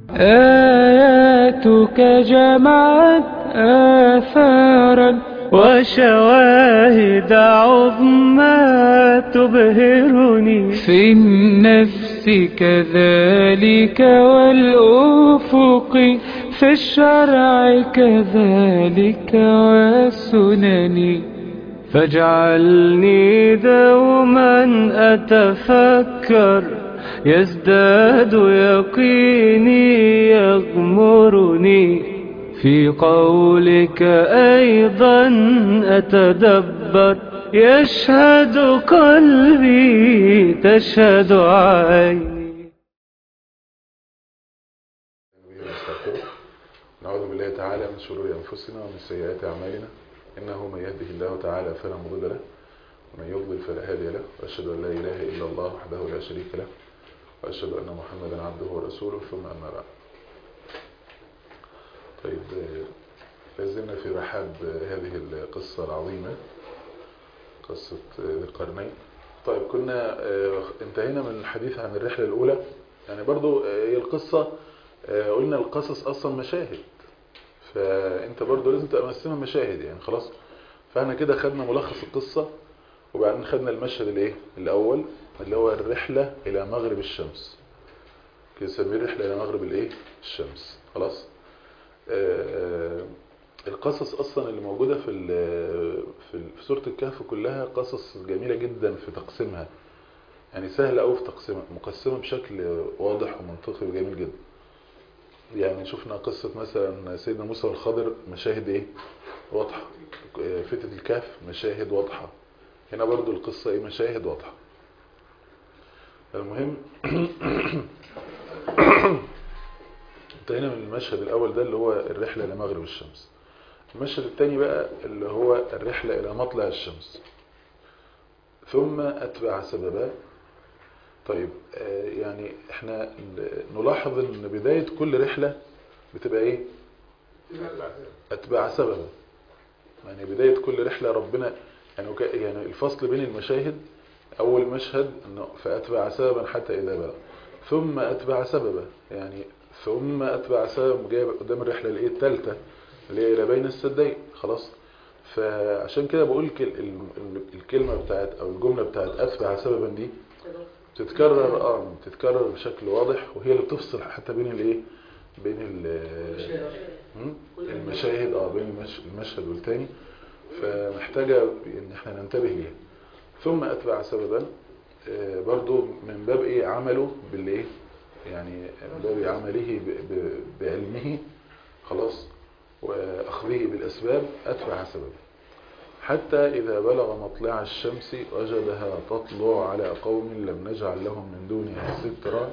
آياتك جمعت آثارا وشواهد عظمى تبهرني في النفس كذلك والأفق في الشرع كذلك والسنن فاجعلني دوما أتفكر يزداد يقيني يغمرني في قولك أيضا أتدبر يشهد قلبي تشهد عيني نعوذ بالله تعالى من شرور أنفسنا ومن سيئات أعمالنا إنه من يهده الله تعالى فلا مضل له ومن يضلل فلا هادي له وأشهد أن لا إله إلا الله وحده لا شريك له وأشهد أن محمدا عبده ورسوله ثم أما بعد طيب لازلنا في رحاب هذه القصة العظيمة قصة ذي القرنين طيب كنا انتهينا من الحديث عن الرحلة الأولى يعني برضو هي القصة قلنا القصص أصلا مشاهد فأنت برضو لازم تبقى مقسمها مشاهد يعني خلاص فاحنا كده خدنا ملخص القصة وبعدين خدنا المشهد الايه الأول اللي هو الرحلة إلى مغرب الشمس كده نسميه الرحلة إلى مغرب الايه الشمس خلاص آه القصص أصلا اللي موجودة في في سورة الكهف كلها قصص جميلة جدا في تقسيمها يعني سهلة أوي في تقسيمها مقسمة بشكل واضح ومنطقي وجميل جدا يعني شفنا قصة مثلا سيدنا موسى والخضر مشاهد ايه واضحة فتنة الكهف مشاهد واضحة هنا برضو القصة ايه مشاهد واضحة المهم انتهينا من المشهد الاول ده اللي هو الرحلة الى مغرب الشمس المشهد الثاني بقى اللي هو الرحلة الى مطلع الشمس ثم اتبع سببا طيب يعني احنا نلاحظ ان بداية كل رحلة بتبقى ايه اتباع سببا يعني بداية كل رحلة ربنا يعني يعني الفصل بين المشاهد اول مشهد انه فاتبع سببا حتى اذا بلغ ثم اتبع سببا يعني ثم اتبع سببا جايب قدام الرحلة الايه الثالثه اللي هي الى بين السدين خلاص فعشان كده بقول الكلمة بتاعت او الجملة بتاعت اتبع سببا دي تتكرر اه تتكرر بشكل واضح وهي اللي بتفصل حتى بين الايه بين المشاهد اه بين المشهد والتاني فمحتاجة ان احنا ننتبه ليها ثم اتبع سببا آه برضو من باب ايه عمله بالايه يعني من باب عمله بعلمه خلاص واخذه بالاسباب اتبع سببا حتى إذا بلغ مطلع الشمس وجدها تطلع على قوم لم نجعل لهم من دونها سترا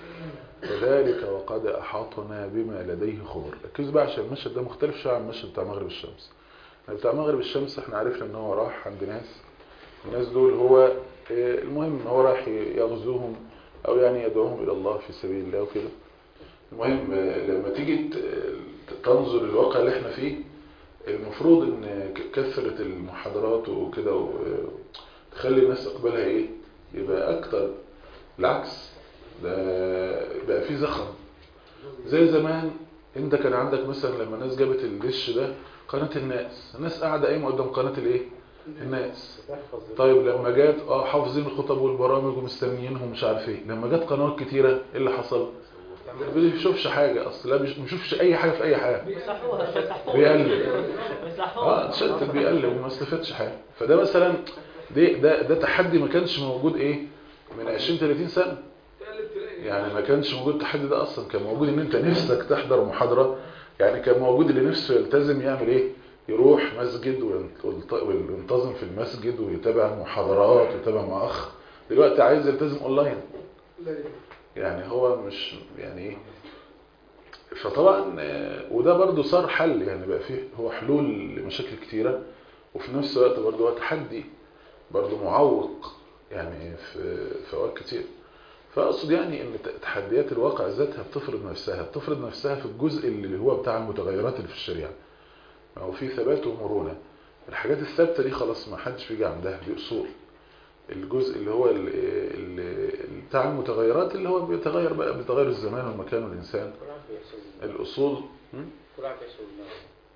كذلك وقد أحاطنا بما لديه خبر ركز بقى عشان المشهد ده مختلف شويه عن المشهد بتاع مغرب الشمس بتاع مغرب الشمس احنا عرفنا ان هو راح عند ناس الناس دول هو المهم هو راح يغزوهم او يعني يدعوهم الى الله في سبيل الله وكده المهم لما تيجي تنظر الواقع اللي احنا فيه المفروض ان كثرة المحاضرات وكده تخلي الناس اقبالها ايه يبقى اكتر بالعكس ده بقى في زخم زي زمان انت كان عندك مثلا لما الناس جابت الدش ده قناة الناس الناس قاعدة قايمة قدام قناة الايه الناس طيب لما جات اه حافظين الخطب والبرامج ومستنيينهم مش عارف ايه لما جت قنوات كتيرة ايه اللي حصل ما بيشوفش حاجة اصلا لا بيشوفش اي حاجة في اي حاجة بيقلب اه تشتت بيقلب وما استفادش حاجة فده مثلا ده, ده, ده تحدي ما كانش موجود ايه من 20 30 سنة يعني ما كانش موجود التحدي ده اصلا كان موجود ان انت نفسك تحضر محاضرة يعني كان موجود اللي نفسه يلتزم يعمل ايه يروح مسجد وينتظم في المسجد ويتابع محاضرات ويتابع مع اخ دلوقتي عايز يلتزم اونلاين يعني هو مش يعني ايه فطبعا وده برضو صار حل يعني بقى فيه هو حلول لمشاكل كتيرة وفي نفس الوقت برضو هو تحدي برضو معوق يعني في في اوقات كتير فاقصد يعني ان تحديات الواقع ذاتها بتفرض نفسها بتفرض نفسها في الجزء اللي هو بتاع المتغيرات اللي في الشريعه ما هو في ثبات ومرونه الحاجات الثابته دي خلاص ما حدش بيجي عندها دي اصول الجزء اللي هو ال- ال- بتاع المتغيرات اللي هو بيتغير بقى بتغير الزمان والمكان والإنسان كل واحد بيحسب الأصول م? كل واحد بيحسب دماغه.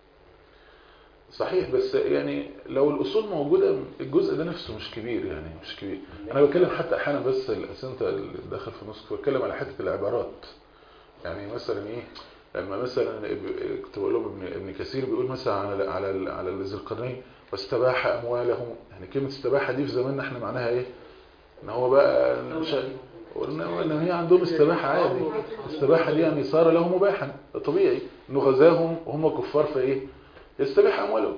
صحيح بس يعني لو الأصول موجودة الجزء ده نفسه مش كبير يعني مش كبير أنا بتكلم حتى أحيانا بس أصل أنت اللي داخل في نص بتكلم على حتة العبارات يعني مثلا إيه لما مثلا اب- كنت بقول لهم ابن, ابن كثير بيقول مثلا على على على ذي القرنين واستباح أموالهم يعني كلمة استباحة دي في زماننا احنا معناها إيه؟ إن هو بقى مش قلنا ان هي عندهم استباحة عادي الاستباحة دي يعني صار له مباحا طبيعي انه غزاهم وهم كفار فايه يستبيح اموالهم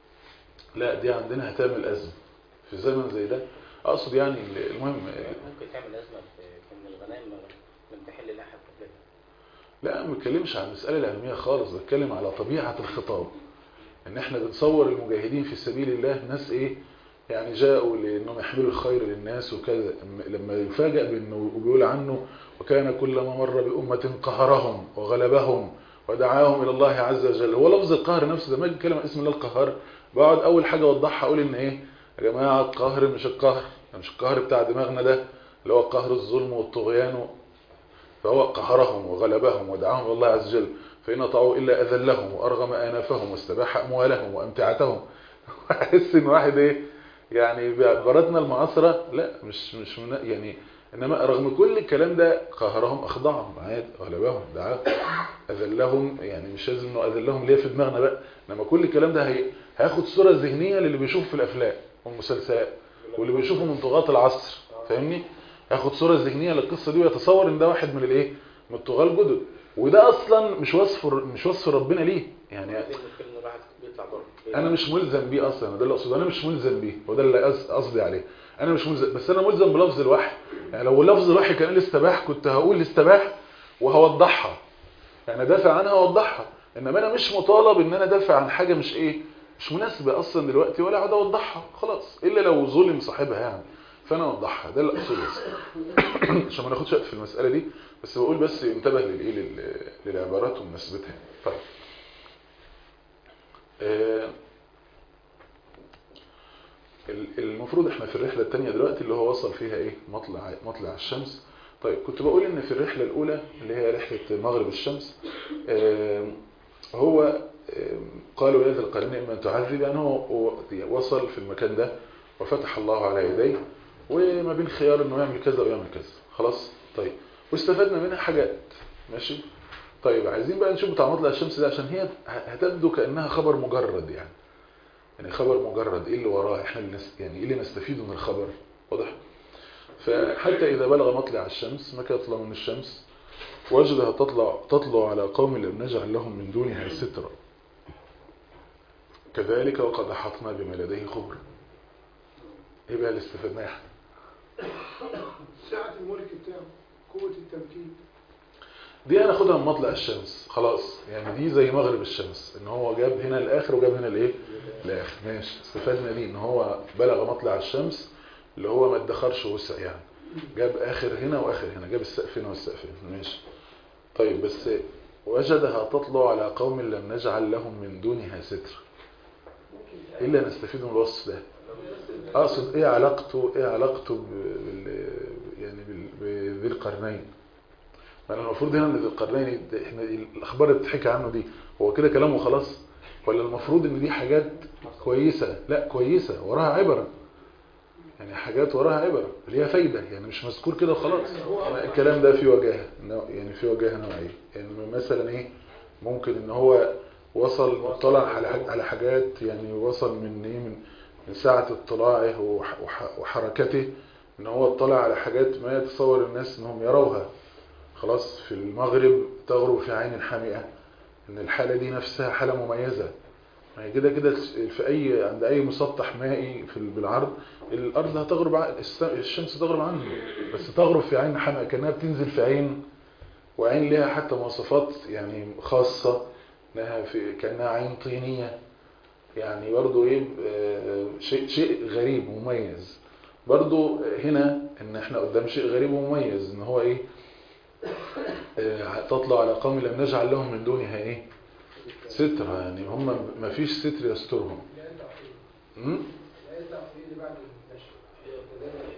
لا دي عندنا هتعمل ازمه في زمن زي ده اقصد يعني المهم ممكن تعمل أزمة في في إن الغنائم لم تحل لأحد قبلها. لا ما بتكلمش عن المسألة العلمية خالص بتكلم على طبيعة الخطاب ان احنا بنصور المجاهدين في سبيل الله ناس ايه يعني جاءوا لانهم يحملوا الخير للناس وكذا أما- لما يفاجأ بانه وبيقول عنه وكان كلما مر بأمة قهرهم وغلبهم ودعاهم الى الله عز وجل هو لفظ القهر نفسه لما اجي اتكلم عن اسم الله القهار بقعد اول حاجة اوضحها اقول ان ايه يا جماعة القهر مش القهر مش القهر بتاع دماغنا ده اللي هو قهر الظلم والطغيان فهو قهرهم وغلبهم ودعاهم الى الله عز وجل فإن طاعوا إلا أذلهم وأرغم آنافهم واستباح أموالهم وأمتعتهم أحس إن واحد إيه يعني بعبارتنا المعاصرة لا مش مش من يعني إنما رغم كل الكلام ده قهرهم أخضعهم عاد غلبهم دعاهم أذلهم يعني مش لازم إنه أذلهم ليه في دماغنا بقى إنما كل الكلام ده هي هياخد صورة ذهنية للي بيشوف في الأفلام والمسلسلات واللي بيشوفه من طغاة العصر فاهمني هياخد صورة ذهنية للقصة دي ويتصور إن ده واحد من الإيه من الطغاة الجدد وده اصلا مش وصف مش وصف ربنا ليه يعني دي المشكلة إن الواحد بيطلع بره. انا مش ملزم بيه اصلا ده اللي اقصده انا مش ملزم بيه وده اللي قص- قصدي عليه انا مش ملزم بس انا ملزم بلفظ الوحي يعني لو لفظ الوحي كان الاستباح كنت هقول الاستباح وهوضحها يعني دافع عنها واوضحها انما انا مش مطالب ان انا دافع عن حاجه مش ايه مش مناسبه اصلا دلوقتي ولا اقعد اوضحها خلاص الا لو ظلم صاحبها يعني فانا اوضحها ده اللي اقصده بس عشان ما ناخدش وقت في المساله دي بس بقول بس انتبه للايه لل- للعبارات ومناسبتها طيب آه، ال- المفروض احنا في الرحلة التانية دلوقتي اللي هو وصل فيها ايه مطلع مطلع الشمس طيب كنت بقول ان في الرحلة الاولى اللي هي رحلة مغرب الشمس آم، هو آم، قالوا يا ذا القرنين من تعذب يعني هو هو وصل في المكان ده وفتح الله على يديه وما بين خيار انه يعمل كذا ويعمل كذا خلاص طيب واستفدنا منها حاجات ماشي طيب عايزين بقى نشوف بتاع مطلع الشمس ده عشان هي هتبدو كأنها خبر مجرد يعني يعني خبر مجرد ايه اللي وراه احنا اللي نس... يعني ايه اللي نستفيده من الخبر واضح فحتى اذا بلغ مطلع الشمس متى يطلع من الشمس وجدها تطلع تطلع على قوم لم نجعل لهم من دونها سترا كذلك وقد احطنا بما لديه خبر ايه بقى اللي استفدناه احنا ساعة الملك بتاعه قوة التمكين دي هناخدها من مطلع الشمس خلاص يعني دي زي مغرب الشمس ان هو جاب هنا الاخر وجاب هنا الايه الاخر ماشي استفدنا دي ان هو بلغ مطلع الشمس اللي هو ما ادخرش وسع يعني جاب اخر هنا واخر هنا جاب السقف هنا والسقف هنا ماشي طيب بس وجدها تطلع على قوم لم نجعل لهم من دونها ستر ايه اللي هنستفيده من الوصف ده اقصد ايه علاقته ايه علاقته ب- بال يعني بال- بذي القرنين ما أنا المفروض هنا ان ذي القرنين ده احنا الاخبار اللي بتحكي عنه دي هو كده كلامه خلاص ولا المفروض ان دي حاجات كويسة لا كويسة وراها عبرة يعني حاجات وراها عبرة ليها فايدة يعني مش مذكور كده وخلاص يعني الكلام ده فيه وجاهة نوع- يعني فيه وجاهة نوعية يعني مثلا ايه ممكن ان هو وصل مطلع على حاج- على حاجات يعني وصل من ايه من من ساعة اطلاعه وح- وح- وحركته ان هو اطلع على حاجات ما يتصور الناس انهم يروها خلاص في المغرب تغرب في عين حامئة ان الحالة دي نفسها حالة مميزة ما هي كده كده في اي عند اي مسطح مائي في ال- بالعرض الارض هتغرب ع- الس- الشمس تغرب عنه بس تغرب في عين حامئة كانها بتنزل في عين وعين لها حتى مواصفات يعني خاصة انها في كانها عين طينية يعني برضو ايه آه، شيء شيء غريب ومميز برضو هنا ان احنا قدام شيء غريب ومميز ان هو ايه آه، تطلع على قوم لم نجعل لهم من دونها ايه ستر يعني هم ما فيش ستر يسترهم م? لا يطلع في اللي بعد النشر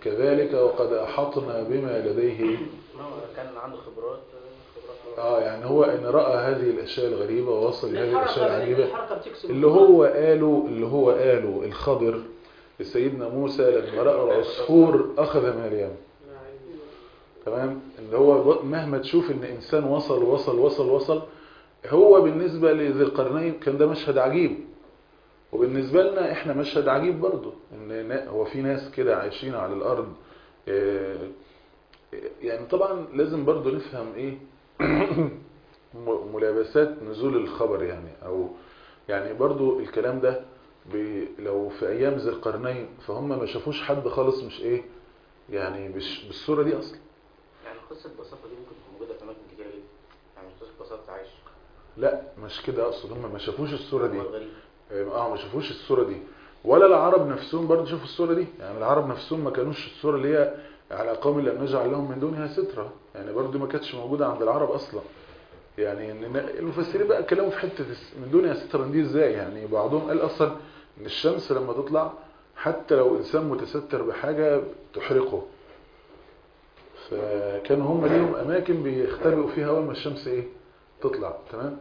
كذلك وقد أحطنا بما لديه ما هو كان عنده خبرات خبرات اه يعني هو ان رأى هذه الاشياء الغريبة ووصل لهذه الاشياء العجيبة الحركة بتكسب اللي هو قاله اللي هو قاله الخضر لسيدنا موسى لما رأى العصفور اخذ ما اليم تمام اللي هو مهما تشوف ان انسان وصل وصل وصل وصل هو بالنسبة لذي القرنين كان ده مشهد عجيب وبالنسبة لنا احنا مشهد عجيب برضه ان نا- هو في ناس كده عايشين على الارض آه، يعني طبعا لازم برضه نفهم ايه م- ملابسات نزول الخبر يعني او يعني برضو الكلام ده ب- لو في ايام ذي القرنين فهم ما شافوش حد خالص مش ايه يعني مش بالصورة دي اصلا يعني قصة بساطة دي ممكن تكون موجودة في أماكن كتيرة جدا يعني مش قصة بساطة عايش لا مش كده اقصد هم ما شافوش الصورة دي أمور غريبة اه ما شافوش الصورة دي ولا العرب نفسهم برضو شافوا الصورة دي يعني العرب نفسهم ما كانوش الصورة اللي هي على قوم لم نجعل لهم من دونها سترة يعني برضو ما كانتش موجودة عند العرب اصلا يعني إن المفسرين بقى اتكلموا في حتة من دونها سترة دي ازاي يعني بعضهم قال اصلا ان الشمس لما تطلع حتى لو انسان متستر بحاجة تحرقه فكانوا هم ليهم اماكن بيختبئوا فيها اول ما الشمس ايه تطلع تمام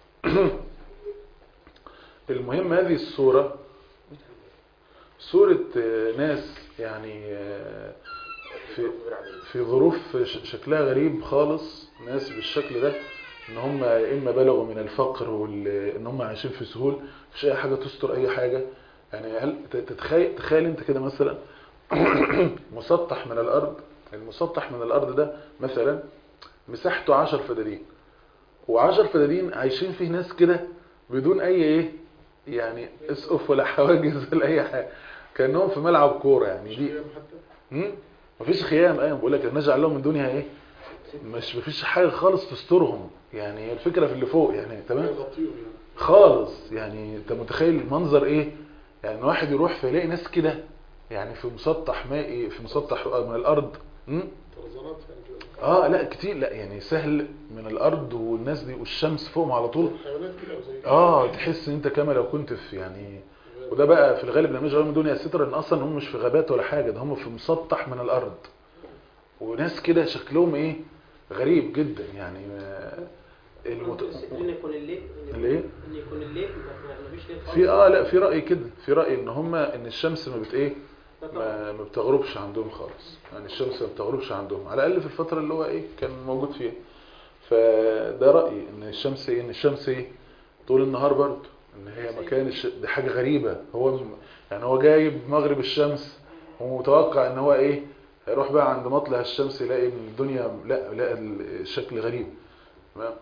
المهم هذه الصورة صورة آه، ناس يعني آه، في غير عادية في ظروف ش- شكلها غريب خالص ناس بالشكل ده ان هم يا اما بلغوا من الفقر وان هم عايشين في سهول مفيش اي حاجة تستر اي حاجة يعني هل ت- تتخيل تخيل انت كده مثلا مسطح من الارض المسطح من الارض ده مثلا مساحته 10 فدادين و10 فدادين عايشين فيه ناس كده بدون اي ايه يعني اسقف ولا حواجز ولا اي حاجه كانهم في ملعب كوره يعني دي هم؟ مفيش خيام ايوه بقول لك نجعل لهم من دونها ايه مش مفيش حاجه خالص تسترهم يعني هي الفكره في اللي فوق يعني تمام يغطيهم يعني خالص يعني انت متخيل المنظر ايه يعني إن واحد يروح فيلاقي ناس كده يعني في مسطح مائي في مسطح من الارض هم؟ طرزانات يعني كده اه لا كتير لا يعني سهل من الارض والناس دي والشمس فوقهم على طول حيوانات كده او زي كده اه تحس ان انت كما لو كنت في يعني وده بقى في الغالب لما يجي من دنيا ستر ان اصلا هم مش في غابات ولا حاجه ده هم في مسطح من الارض وناس كده شكلهم ايه غريب جدا يعني ما- المت... ان يكون الليل إن- الايه ان يكون الليل ما فيش ليل خالص في اه لا في راي كده في راي ان هم ان الشمس ما بت ايه ما, ما بتغربش عندهم خالص يعني الشمس ما بتغربش عندهم على الاقل في الفتره اللي هو ايه كان موجود فيها فده رايي ان الشمس ايه ان الشمس ايه طول النهار برضه ان هي مكان الش... دي حاجه غريبه هو م- يعني هو جايب مغرب الشمس ومتوقع ان هو ايه هيروح بقى عند مطلع الشمس يلاقي ان الدنيا لا لا الشكل غريب تمام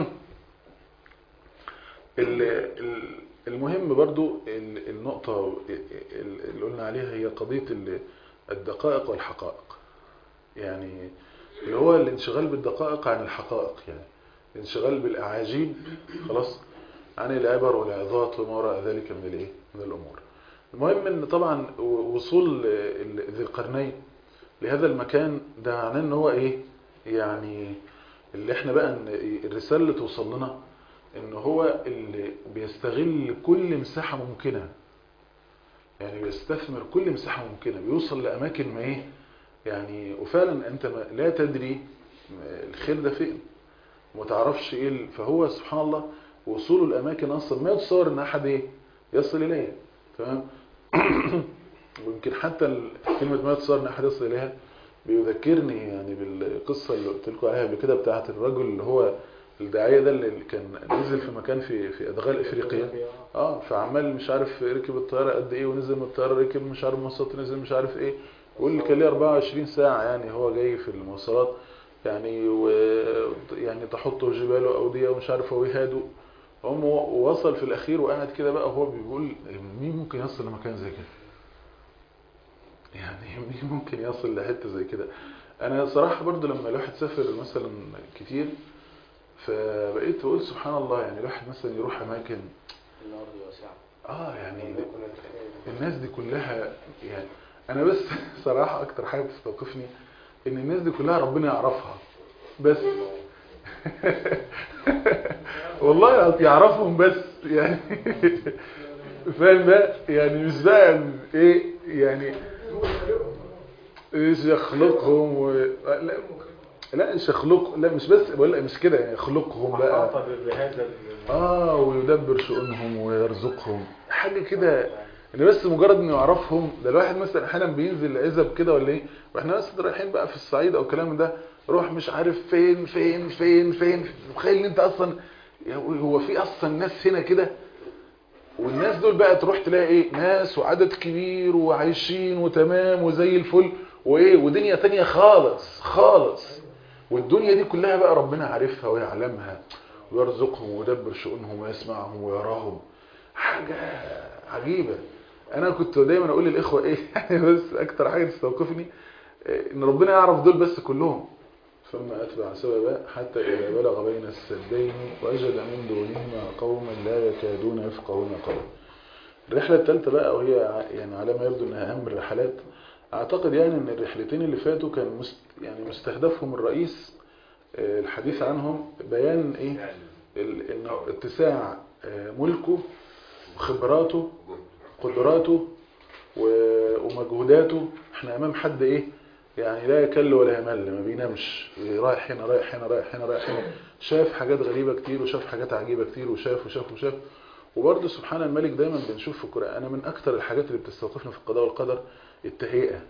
ال- ال- المهم برضو ال- النقطة اللي قلنا عليها هي قضية ال- الدقائق والحقائق يعني اللي هو الانشغال بالدقائق عن الحقائق يعني الانشغال بالأعاجيب خلاص عن العبر والعظات وما وراء ذلك من الايه من الأمور المهم ان طبعا وصول ال- ذي القرنين لهذا المكان ده معناه ان هو ايه يعني اللي احنا بقى إن الرسالة اللي توصل لنا ان هو اللي بيستغل كل مساحة ممكنة يعني بيستثمر كل مساحة ممكنة بيوصل لأماكن ما ايه يعني وفعلا انت ما لا تدري الخير ده فين وما تعرفش ايه ال- فهو سبحان الله وصوله الأماكن أصلا ما يتصور ان أحد ايه يصل إليها تمام ويمكن حتى ال- كلمة ما يتصور ان أحد يصل إليها بيذكرني يعني بالقصة اللي قلت لكم عليها قبل كده بتاعت الرجل اللي هو الداعية ده اللي كان نزل في مكان في في أدغال إفريقيا اه فعمال مش عارف ركب الطيارة قد ايه ونزل من الطيارة ركب مش عارف مواصلات نزل مش عارف ايه يقول لي كان ليه 24 ساعة يعني هو جاي في المواصلات يعني و يعني تحطه جباله أودية ومش عارف هو يهاده هم وصل في الأخير وقعد كده بقى هو بيقول مين ممكن يصل لمكان زي كده يعني مين ممكن يصل لحتة زي كده أنا صراحة برضو لما الواحد سافر مثلا كتير فبقيت بقول سبحان الله يعني الواحد مثلا يروح أماكن الأرض واسعة اه يعني الناس دي كلها يعني انا بس صراحة اكتر حاجة بتستوقفني ان الناس دي كلها ربنا يعرفها بس والله يعرفهم بس يعني فاهم بقى يعني مش بقى ايه يعني ايش يخلقهم و... لا لا مش يخلق لا مش بس بقول لك مش كده يعني يخلقهم بقى محاطة بهذا ال- اه ويدبر شؤونهم ويرزقهم حاجه كده ان بس مجرد انه يعرفهم ده الواحد مثلا احيانا بينزل عزب كده ولا ايه واحنا مثلا رايحين بقى في الصعيد او الكلام ده روح مش عارف فين فين فين فين متخيل ان انت اصلا هو في اصلا ناس هنا كده والناس دول بقى تروح تلاقي ايه ناس وعدد كبير وعايشين وتمام وزي الفل وايه ودنيا تانية خالص خالص والدنيا دي كلها بقى ربنا عارفها ويعلمها ويرزقهم ويدبر شؤونهم ويسمعهم ويراهم حاجة عجيبة انا كنت دايما اقول للاخوة ايه يعني بس اكتر حاجة تستوقفني إيه، ان ربنا يعرف دول بس كلهم ثم اتبع سببا حتى اذا بلغ بين السدين وجد من دونهما قوما لا يكادون يفقهون قولا الرحلة الثالثة بقى وهي ع- يعني على ما يبدو انها اهم الرحلات اعتقد يعني ان الرحلتين اللي فاتوا كان مست يعني مستهدفهم الرئيس آه، الحديث عنهم بيان ايه ال- انه اتساع آه، ملكه وخبراته قدراته و- ومجهوداته احنا امام حد ايه يعني لا يكل ولا يمل ما بينامش رايح هنا رايح هنا رايح هنا رايح هنا شاف حاجات غريبة كتير وشاف حاجات عجيبة كتير وشاف وشاف وشاف وبرضه سبحان الملك دايما بنشوف في القرآن انا من اكتر الحاجات اللي بتستوقفنا في القضاء والقدر التهيئة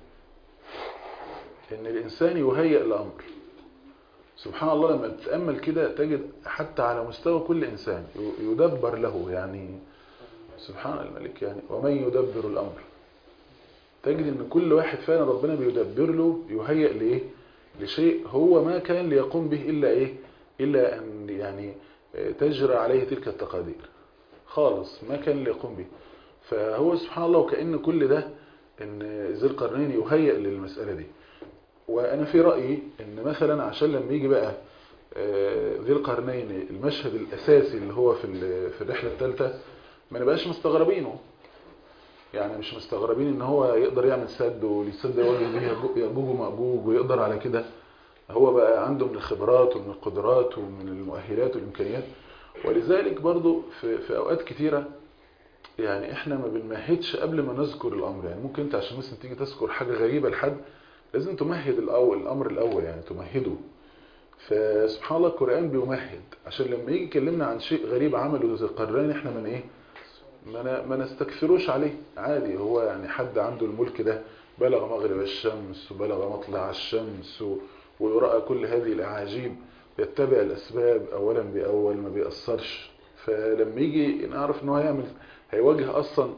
ان الانسان يهيئ الامر سبحان الله لما تتأمل كده تجد حتى على مستوى كل انسان ي- يدبر له يعني سبحان الملك يعني ومن يدبر الامر تجد ان كل واحد فعلا ربنا بيدبر له يهيئ لايه لشيء هو ما كان ليقوم به الا ايه الا ان يعني آه، تجرى عليه تلك التقادير خالص ما كان ليقوم به فهو سبحان الله وكأن كل ده ان ذي القرنين يهيئ للمسألة دي وانا في رأيي ان مثلا عشان لما يجي بقى آه، ذي القرنين المشهد الاساسي اللي هو في ال- في الرحلة الثالثة ما نبقاش مستغربينه يعني مش مستغربين ان هو يقدر يعمل سد والسد يواجه به يأجوج يأجوج ومأجوج ويقدر على كده هو بقى عنده من الخبرات ومن القدرات ومن المؤهلات والامكانيات ولذلك برضو في, في اوقات كتيرة يعني احنا ما بنمهدش قبل ما نذكر الامر يعني ممكن انت عشان مثلا تيجي تذكر حاجة غريبة لحد لازم تمهد الاول الامر الاول يعني تمهده فسبحان الله القرآن بيمهد عشان لما يجي يكلمنا عن شيء غريب عمله ذي القرنين احنا من ايه ما ن- ما نستكثروش عليه عادي هو يعني حد عنده الملك ده بلغ مغرب الشمس وبلغ مطلع الشمس و- ويرأى كل هذه الأعاجيب يتبع الأسباب أولا بأول ما بيأثرش فلما يجي نعرف أنه هيعمل هيواجه أصلا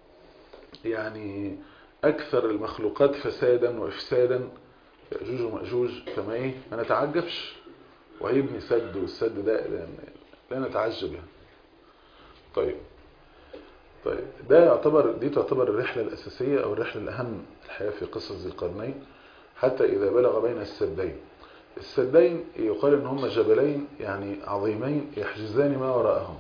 يعني أكثر المخلوقات فسادا وإفسادا يأجوج ومأجوج فما إيه ما نتعجبش وهيبني سد والسد ده لا- لا نتعجب يعني طيب طيب ده يعتبر دي تعتبر الرحلة الأساسية أو الرحلة الأهم الحقيقة في قصص ذي القرنين حتى إذا بلغ بين السدين السدين يقال إن هما جبلين يعني عظيمين يحجزان ما وراءهم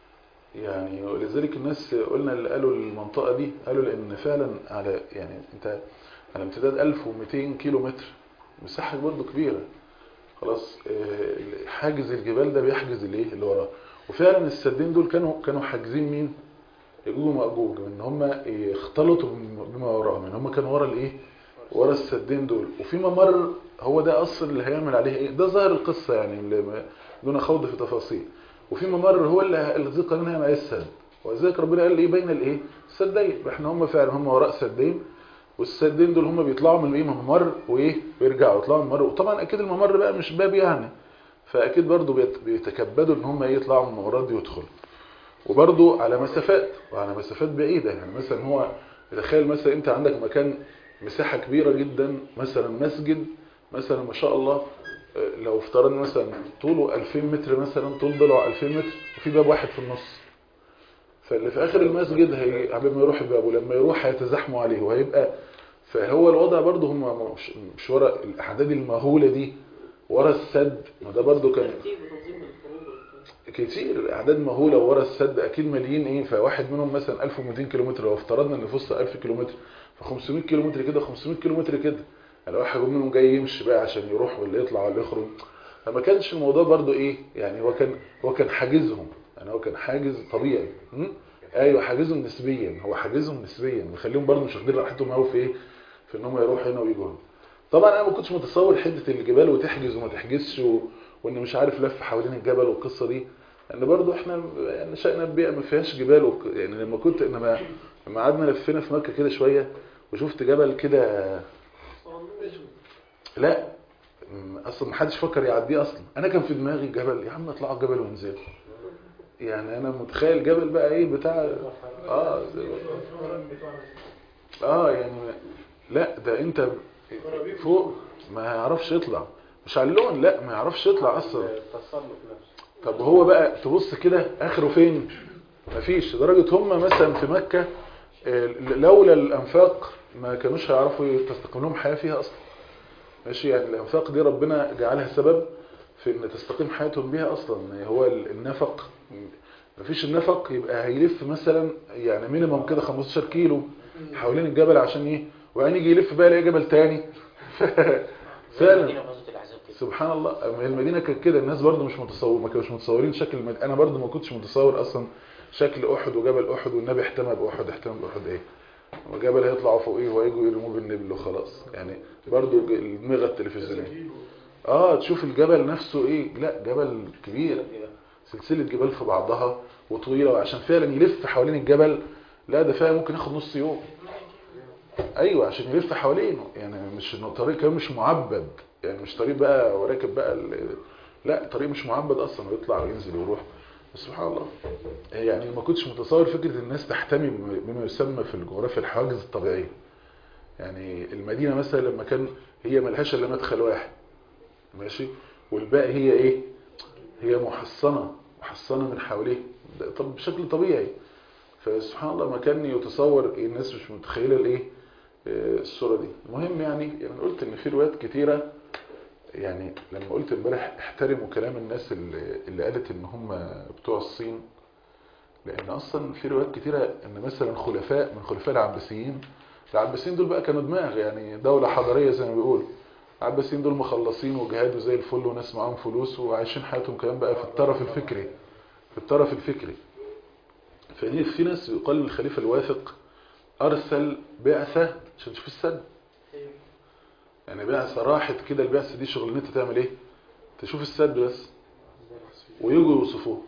يعني ولذلك الناس قلنا اللي قالوا المنطقة دي قالوا لأن فعلا على يعني أنت على امتداد 1200 كيلو متر مساحة برضه كبيرة خلاص آه، حاجز الجبال ده بيحجز الايه اللي وراه وفعلا السدين دول كانوا كانوا حاجزين مين يجوج ومأجوج ان هم يختلطوا بما وراهم ان هم كانوا ورا الايه ورا السدين دول وفي ممر هو ده اصلا اللي هيعمل عليه ايه ده ظاهر القصه يعني اللي ما- دون خوض في تفاصيل وفي ممر هو اللي اللي ذكر منها ما السد وذلك ربنا قال ايه بين الايه السدين احنا هم فعلا هم وراء سدين والسدين دول هم بيطلعوا من الايه من ممر وايه ويرجعوا يطلعوا من ممر وطبعا اكيد الممر بقى مش باب يعني فاكيد برضو بيت- بيتكبدوا ان هم إيه يطلعوا من الممرات دي ويدخلوا وبرضو على مسافات وعلى مسافات بعيدة يعني مثلا هو تخيل مثلا انت عندك مكان مساحة كبيرة جدا مثلا مسجد مثلا ما شاء الله آه، لو افترضنا مثلا طوله 2000 متر مثلا طول ضلعه 2000 متر وفي باب واحد في النص فاللي في اخر المسجد هي قبل ما يروح الباب ولما يروح هيتزاحموا عليه وهيبقى فهو الوضع برضه هم مش, مش ورا الاعداد المهولة دي ورا السد ما ده برضه كان ترتيب وتنظيم الخروج والبتاع. كتير اعداد مهوله ورا السد اكيد ماليين ايه فواحد منهم مثلا 1200 كيلومتر لو افترضنا ان في وسط 1000 كيلومتر ف 500 كيلومتر كده 500 كيلومتر كده يعني واحد منهم جاي يمشي بقى عشان يروح ولا يطلع ولا يخرج فما كانش الموضوع برضو ايه يعني هو كان هو كان حاجزهم يعني هو كان حاجز طبيعي م? ايوه حاجزهم نسبيا هو حاجزهم نسبيا مخليهم برضو مش واخدين راحتهم قوي في ايه في ان هم يروحوا هنا ويجوا هنا طبعا انا ما كنتش متصور حته الجبال وتحجز وما تحجزش و... وان مش عارف لف حوالين الجبل والقصه دي لان برضو احنا يعني شأنا بيئه ما فيهاش جبال وك... يعني لما كنت انما لما قعدنا لفينا في مكه كده شويه وشفت جبل كده لا م- اصلا ما حدش فكر يعديه اصلا انا كان في دماغي الجبل يا عم اطلعوا الجبل وانزلوا يعني انا متخيل جبل بقى ايه بتاع اه زي- اه يعني لا ده انت فوق ما يعرفش يطلع مش على اللون لا ما يعرفش يطلع اصلا التصنف نفسه طب هو بقى تبص كده اخره فين مفيش لدرجة هم مثلا في مكة آه، لولا الانفاق ما كانوش هيعرفوا تستقيم لهم حياة فيها اصلا ماشي يعني الانفاق دي ربنا جعلها سبب في ان تستقيم حياتهم بيها اصلا هو ال- النفق مفيش النفق يبقى هيلف مثلا يعني مينيمم كده 15 كيلو حوالين الجبل عشان ايه وبعدين يجي يلف بقى يلاقي جبل تاني فعلا المدينة في غزوة الأحزاب كده سبحان الله ما هي المدينه كانت كده الناس برضو مش متصور ما كانوش متصورين شكل المدينه انا برضو ما كنتش متصور اصلا شكل احد وجبل احد والنبي احتمى باحد احتمى باحد ايه وجبل هيطلعوا فوقيه وهيجوا يرموه بالنبل وخلاص يعني برضو ج- الدماغه التلفزيونيه اه تشوف الجبل نفسه ايه لا جبل كبير سلسله جبال في بعضها وطويله وعشان فعلا يلف حوالين الجبل لا ده فعلا ممكن ياخد نص يوم ايوه عشان يلف حوالينه يعني مش إنه طريق كمان مش معبد يعني مش طريق بقى وراكب بقى ال... لا طريق مش معبد اصلا ويطلع وينزل ويروح بس سبحان الله يعني ما كنتش متصور فكره الناس تحتمي بم- بما يسمى في الجغرافيا الحواجز الطبيعيه يعني المدينه مثلا لما كان هي ملهاش الا مدخل واحد ماشي والباقي هي ايه هي محصنه محصنه من حواليه ده طب بشكل طبيعي فسبحان الله ما كان يتصور الناس مش متخيله الايه آه، الصوره دي المهم يعني يعني قلت ان في روايات كتيره يعني لما قلت امبارح احترموا كلام الناس اللي, اللي قالت ان هم بتوع الصين لان اصلا في روايات كتيره ان مثلا خلفاء من خلفاء العباسيين العباسيين دول بقى كانوا دماغ يعني دوله حضاريه زي ما بيقول العباسيين دول مخلصين وجهاد وزي الفل وناس معاهم فلوس وعايشين حياتهم كمان بقى في الطرف الفكري في الطرف الفكري فدي في ناس يقال الخليفة الواثق أرسل بعثة عشان تشوف السد يعني بعثة راحت كده البعثة دي شغلانتها تعمل ايه تشوف السد بس ويجوا يوصفوه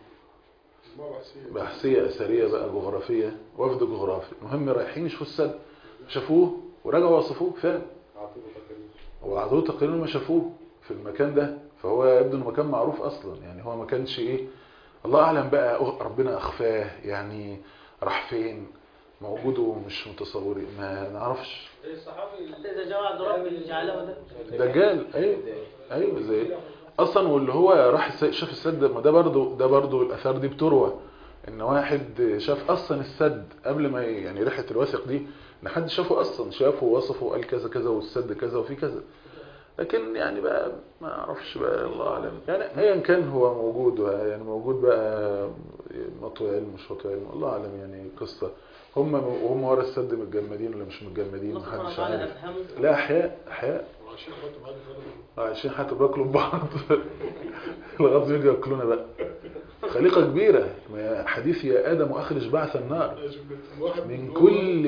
بحثية أثرية بقى جغرافية وفد جغرافي المهم رايحين يشوفوا السد شافوه ورجعوا وصفوه فعلا وعطوه تقريبا ما شافوه في المكان ده فهو يبدو انه مكان معروف اصلا يعني هو ما كانش ايه الله اعلم بقى أه- ربنا اخفاه يعني راح فين موجود ومش متصورين ما نعرفش إذا جاء عبد ربي جعله ده دجال ايوه ايوه زي اصلا واللي هو راح الس- شاف السد ما ده برضو ده برضو الاثار دي بتروى ان واحد شاف اصلا السد قبل ما ي- يعني ريحه الواثق دي ان حد شافه اصلا شافه ووصفه وقال كذا كذا والسد كذا وفي كذا لكن يعني بقى ما اعرفش بقى الله اعلم يعني ايا كان هو موجود يعني موجود بقى مطوي علم مش مطوي علم الله اعلم يعني قصه هم وهم ورا السد متجمدين ولا مش متجمدين الله سبحانه محدش وتعالى عارف أفهمه لا احياء احياء وعشان خاطر معاك فعلا عايشين حتى بياكلوا بعض لغايه يجوا ياكلونا بقى خليقه كبيره ما حديث يا ادم اخرج بعث النار لازم الواحد من كل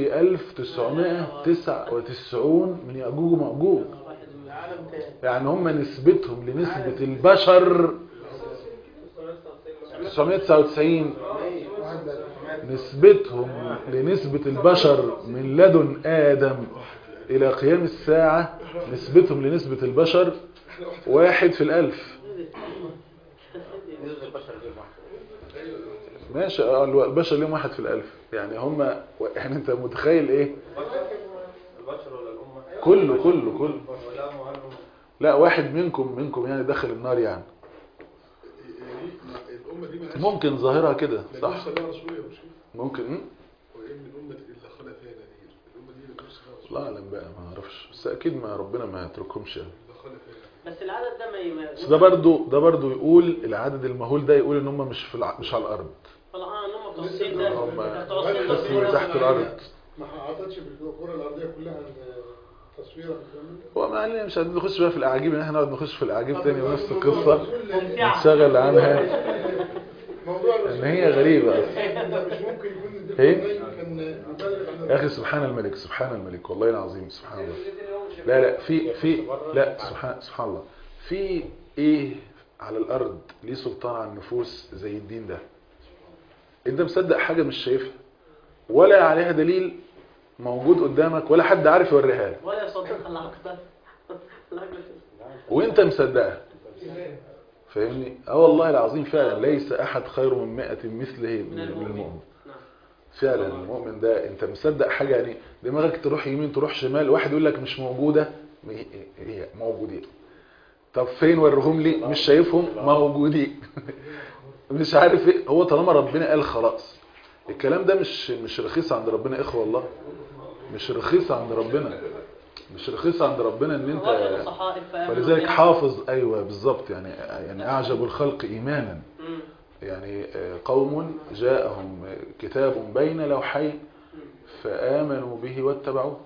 1999 من يأجوج ومأجوج واحد من العالم تاني يعني هم نسبتهم لنسبة البشر 999 نسبتهم لنسبة البشر من لدن آدم إلى قيام الساعة نسبتهم لنسبة البشر واحد في الألف نسبة البشر دي واحدة ماشي آه، البشر ليهم واحد في الألف يعني هم يعني أنت متخيل إيه البشر ولا الأمة كله كله كله ولا مهم لا واحد منكم منكم يعني دخل النار يعني الأمة دي ملهاش ممكن ظاهرها كده لا صح نفس لها رسولية مش كده ممكن م? وإن من أمة إلا خلق فيها نذير الأمة دي لا نفس لها رسولية الله أعلم بقى ما أعرفش بس أكيد ما ربنا ما يتركهمش يعني إلا خلق فيها نذير بس العدد ده ما ي- بس ده برضو ده برضو يقول العدد المهول ده يقول ان هم مش في الع... مش على الارض طبعا هم متوسطين ده هم متوسطين بس ده من تحت الارض ما عطتش في الكرة الأرضية كلها تصويرة بالكامل هو ما علينا مش عايزين نخش بقى في الاعاجيب ان احنا نقعد نخش في الاعاجيب تاني ونفس القصه ممتعة نشتغل عنها موضوع ان هي غريبه اصلا ده مش ممكن يكون إيه؟ الدكتور كان مبالغ عن يا اخي سبحان الملك سبحان الملك والله العظيم سبحان الله لا لا في في لا سبحان سبحان الله في ايه على الارض ليه سلطان على النفوس زي الدين ده انت مصدق حاجه مش شايفها ولا عليها دليل موجود قدامك ولا حد عارف يوريها لك ولا يصدق العقل العقل وانت مصدقها فاهمني اه والله العظيم فعلا ليس احد خير من مئة مثله من من المؤمن نعم فعلا المؤمن ده انت مصدق حاجه يعني دماغك تروح يمين تروح شمال واحد يقول لك مش موجوده هي- هي موجودين طب فين وريهم لي مش شايفهم موجودين مش عارف ايه هو طالما ربنا قال خلاص الكلام ده مش مش رخيص عند ربنا يا اخوه والله مش رخيص عند ربنا مش رخيص عند ربنا ان انت وجد الصحائف فآمنوا فلذلك بها. حافظ ايوه بالظبط يعني يعني اعجب الخلق ايمانا مم. يعني آه، قوم جاءهم كتاب بين لوحين فآمنوا به واتبعوه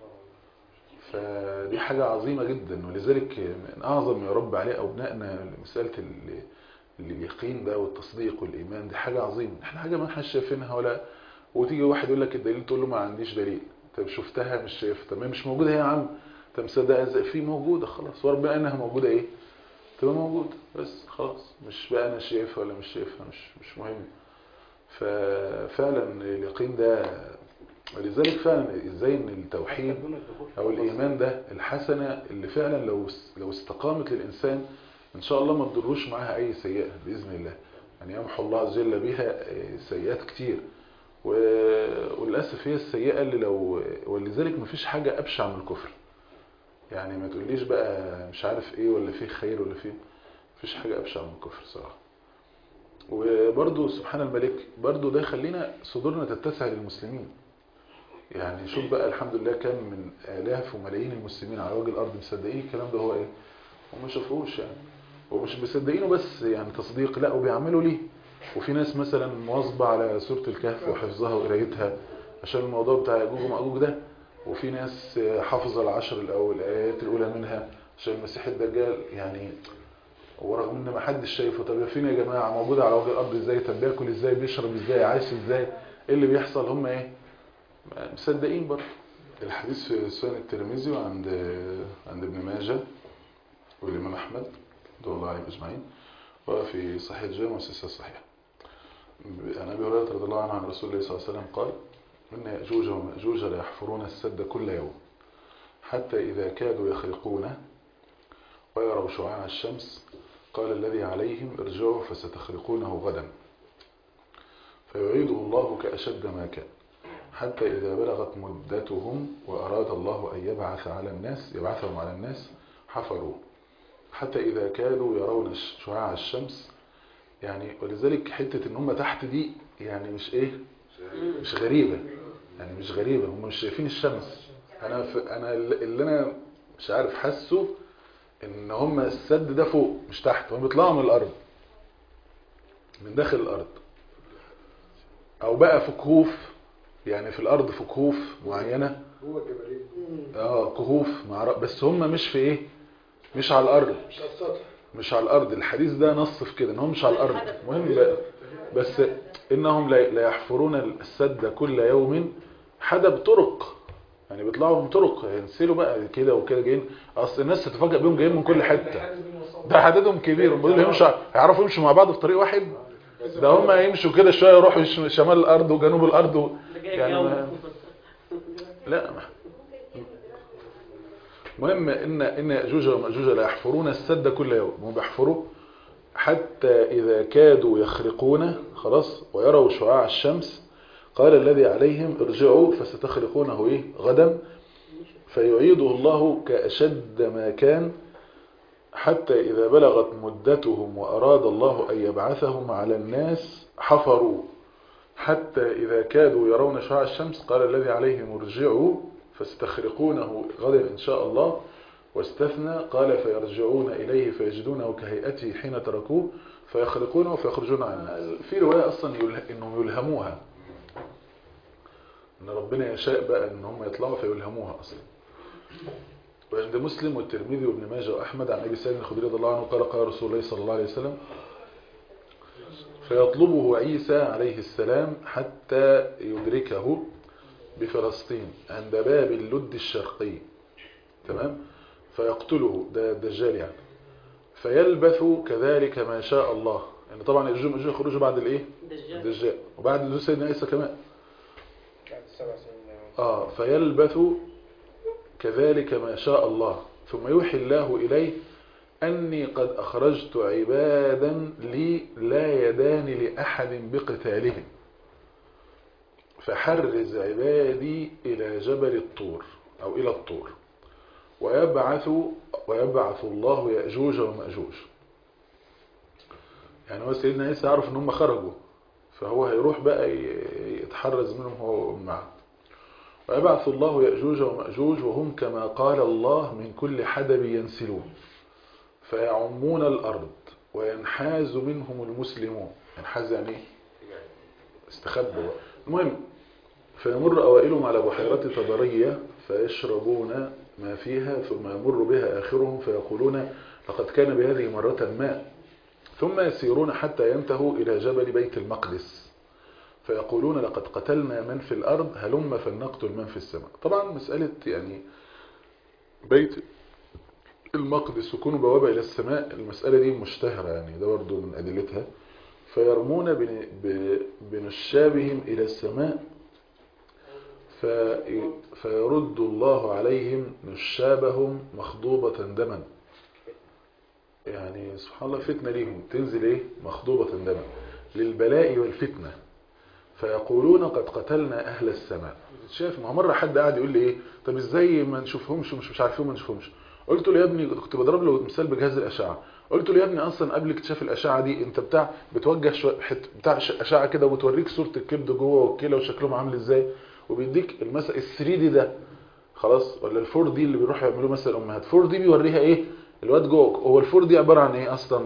فدي حاجة عظيمة جدا ولذلك من أعظم يا رب عليه أبنائنا مسألة ال- اليقين ده والتصديق والإيمان دي حاجة عظيمة احنا حاجة ما احنا شايفينها ولا وتيجي واحد يقول لك الدليل تقول له ما عنديش دليل طب شفتها مش شايفها طب ما هي مش موجودة هي يا عم طب مصدقها ازاي في موجودة خلاص وربنا انها موجودة ايه تبقى موجودة بس خلاص مش بقى انا شايفها ولا مش شايفها مش مش مهم ففعلا اليقين ده ولذلك فعلا ازاي ان التوحيد او الايمان ده الحسنة اللي فعلا لو لو استقامت للانسان ان شاء الله ما تضروش معاها اي سيئة باذن الله يعني يمحو الله عز وجل بها سيئات كتير و- وللاسف هي السيئة اللي لو ولذلك مفيش حاجة ابشع من الكفر يعني ما تقوليش بقى مش عارف ايه ولا فيه خير ولا فيه مفيش حاجة ابشع من الكفر صراحة وبرضو سبحان الملك برضو ده يخلينا صدورنا تتسع للمسلمين يعني شوف بقى الحمد لله كم من آلاف وملايين المسلمين على وجه الأرض مصدقين الكلام ده هو إيه وما شافوش يعني ومش مصدقينه بس يعني تصديق لا وبيعملوا ليه وفي ناس مثلا مواظبة على سورة الكهف وحفظها وقرايتها عشان الموضوع بتاع يأجوج ومأجوج ده وفي ناس حافظة العشر الأول الآيات الأولى منها عشان المسيح الدجال يعني ورغم ان ما حدش شايفه طب فين يا جماعه موجود على وجه الارض ازاي طب بياكل ازاي بيشرب ازاي عايش ازاي ايه اللي بيحصل هم ايه مصدقين برضه الحديث في سنن الترمذي وعند عند ابن ماجه والامام احمد رضي الله عليهم اجمعين وفي صحيح الجامع والسلسله الصحيحه عن ابي هريره رضي الله عنه عن رسول الله صلى الله عليه وسلم قال ان ياجوج وماجوج لا يحفرون السد كل يوم حتى اذا كادوا يخرقونه ويروا شعاع الشمس قال الذي عليهم ارجعوا فستخرقونه غدا فيعيده الله كأشد ما كان حتى إذا بلغت مدتهم وأراد الله أن يبعث على الناس يبعثهم على الناس حفروا حتى إذا كادوا يرون شعاع الشمس يعني ولذلك حتة إن هم تحت دي يعني مش إيه مش غريبة يعني مش غريبة هم مش شايفين الشمس أنا ف... أنا اللي أنا مش عارف حاسه ان هم السد ده فوق مش تحت هم بيطلعوا من الارض من داخل الارض او بقى في كهوف يعني في الارض في كهوف معينة هو جبلين اه كهوف مع بس هم مش في ايه مش على الارض مش على السطح مش على الارض الحديث ده نص في كده ان هم مش على الارض مهم بقى بس انهم لا لا يحفرون السد كل يوم حدب طرق يعني بيطلعوا من طرق ينسلوا بقى كده وكده جايين اصل الناس تتفاجئ بيهم جايين من كل حته ده عددهم كبير هم دول يمشوا هيعرفوا يمشوا مع بعض في طريق واحد ده هم يمشوا كده شويه يروحوا يش- شمال الارض وجنوب الارض و... ده جاي يعني جو. ما- لا ما- المهم ان ان ياجوج وماجوج لا يحفرون السد كل يوم هم بيحفروا حتى اذا كادوا يخرقون خلاص ويروا شعاع الشمس قال الذي عليهم ارجعوا فستخرقونه ايه غدا فيعيده الله كأشد ما كان حتى إذا بلغت مدتهم وأراد الله أن يبعثهم على الناس حفروا حتى إذا كادوا يرون شعاع الشمس قال الذي عليهم ارجعوا فاستخرقونه غدا إن شاء الله واستثنى قال فيرجعون إليه فيجدونه كهيئته حين تركوه فيخرقونه فيخرجون عنه في رواية أصلا يله... إنهم يلهموها إن ربنا يشاء بقى إن هم يطلعوا فيلهموها أصلا وعند مسلم والترمذي وابن ماجه وأحمد عن أبي سعيد الخدري رضي الله عنه قال قال رسول الله صلى الله عليه وسلم فيطلبه عيسى عليه السلام حتى يدركه بفلسطين عند باب اللد الشرقي تمام فيقتله ده الدجال يعني فيلبث كذلك ما شاء الله يعني طبعا يجوز يجوز يخرجوا بعد الايه دجال الدجال وبعد نزول سيدنا عيسى كمان بعد السبع سنين اه فيلبث كذلك ما شاء الله ثم يوحي الله إليه أني قد أخرجت عبادا لي لا يدان لأحد بقتالهم فحرز عبادي إلى جبل الطور أو إلى الطور ويبعث ويبعث الله يأجوج ومأجوج يعني هو سيدنا عيسى يعرف ان هم خرجوا فهو هيروح بقى ي- يتحرز منهم هو معه ويبعث الله يأجوج ومأجوج وهم كما قال الله من كل حدب ينسلون فيعمون الأرض وينحاز منهم المسلمون ينحاز يعني ايه؟ استخبوا بقى. المهم فيمر أوائلهم على بحيرة طبرية فيشربون ما فيها ثم يمر بها آخرهم فيقولون لقد كان بهذه مرة ما ثم يسيرون حتى ينتهوا إلى جبل بيت المقدس فيقولون لقد قتلنا من في الأرض هلم فلنقتل من في السماء طبعا مسألة يعني بيت المقدس وكونه بوابة إلى السماء المسألة دي مشتهرة يعني ده برضو من أدلتها فيرمون بن- ب- بنشابهم إلى السماء في فيرد الله عليهم نشابهم مخضوبة دما يعني سبحان الله فتنة ليهم تنزل ايه مخضوبة دما للبلاء والفتنة فيقولون قد قتلنا أهل السماء شايف ما هو مرة حد قاعد يقول لي ايه طب ازاي ما نشوفهمش ومش مش عارفين ما نشوفهمش قلت له يا ابني كنت بضرب له مثال بجهاز الأشعة قلت له يا ابني اصلا قبل اكتشاف الأشعة دي انت بتاع بتوجه شوية حت بتاع ش- أشعة كده وبتوريك صورة الكبد جوه والكلى وشكلهم عامل ازاي وبيديك المسا ال 3 دي ده خلاص ولا ال 4 دي اللي بيروحوا يعملوه مثلا الامهات 4 دي بيوريها ايه الواد جوه هو ال 4 دي عبارة عن ايه اصلا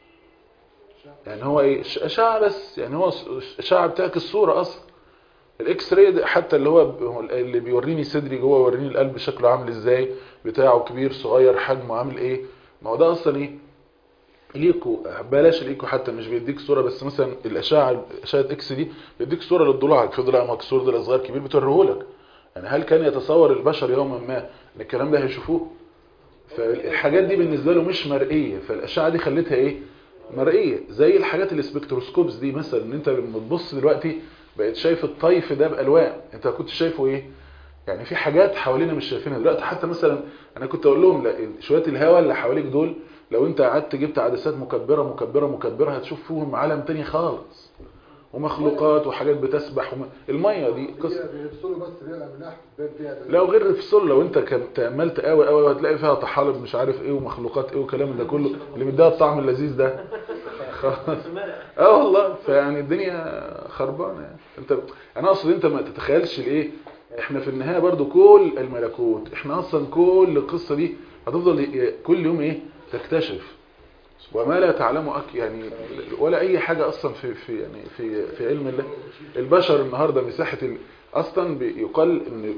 يعني هو ايه ش- اشعه بس يعني هو س- اشعه بتاعك الصوره اصلا الاكس راي ده حتى اللي هو ب- هو اللي بيوريني صدري جوه يوريني القلب شكله عامل ازاي بتاعه كبير صغير حجمه عامل ايه ما هو ده اصلا ايه ليكو بلاش ليكو حتى مش بيديك صوره بس مثلا الاشعه اشعه اكس دي بيديك صوره للضلوع في ضلع مكسور ضلع صغير كبير بتوريهولك يعني هل كان يتصور البشر يوما ما ان الكلام ده هيشوفوه فالحاجات دي بالنسبه له مش مرئيه فالاشعه دي خلتها ايه مرئيه زي الحاجات السبكتروسكوبس دي مثلا ان انت لما تبص دلوقتي بقيت شايف الطيف ده بالوان انت كنت شايفه ايه يعني في حاجات حوالينا مش شايفينها دلوقتي حتى مثلا انا كنت اقول لهم لا شويه الهواء اللي حواليك دول لو انت قعدت جبت عدسات مكبره مكبره مكبره هتشوف فيهم عالم تاني خالص ومخلوقات وحاجات بتسبح وم... الميه دي قصه بيفصلوا بس بيبقى من ناحيه الباب فيها ده. لو غير الفصول لو انت كان تأملت قوي قوي هتلاقي فيها طحالب مش عارف ايه ومخلوقات ايه والكلام ده كله اللي مديها الطعم اللذيذ ده خلاص اه والله فيعني الدنيا خربانه يعني انت انا اقصد انت ما تتخيلش الايه احنا في النهايه برضو كل الملكوت احنا اصلا كل القصه دي هتفضل ي- كل يوم ايه تكتشف وما لا تعلمه أك يعني ولا اي حاجه اصلا في في يعني في في علم الله البشر النهارده مساحه ال... اصلا بيقال ان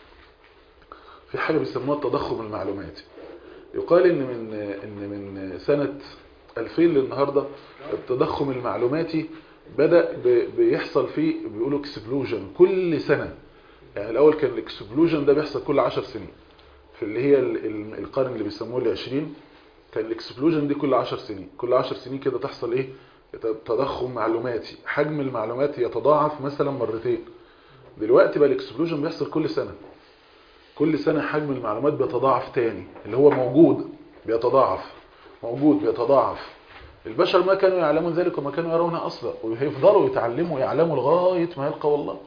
في حاجه بيسموها التضخم المعلوماتي يقال ان من ان من سنه 2000 للنهارده التضخم المعلوماتي بدا ب- بيحصل فيه بيقولوا اكسبلوجن كل سنه يعني الاول كان الاكسبلوجن ده بيحصل كل 10 سنين في اللي هي ال- ال- القرن اللي بيسموه ال 20 كان الاكسبلوجن دي كل 10 سنين كل 10 سنين كده تحصل ايه يت- تضخم معلوماتي حجم المعلومات يتضاعف مثلا مرتين دلوقتي بقى الاكسبلوجن بيحصل كل سنة كل سنة حجم المعلومات بيتضاعف تاني اللي هو موجود بيتضاعف موجود بيتضاعف البشر ما كانوا يعلمون ذلك وما كانوا يرونه أصلا وهيفضلوا يتعلموا ويعلموا لغاية ما يلقوا الله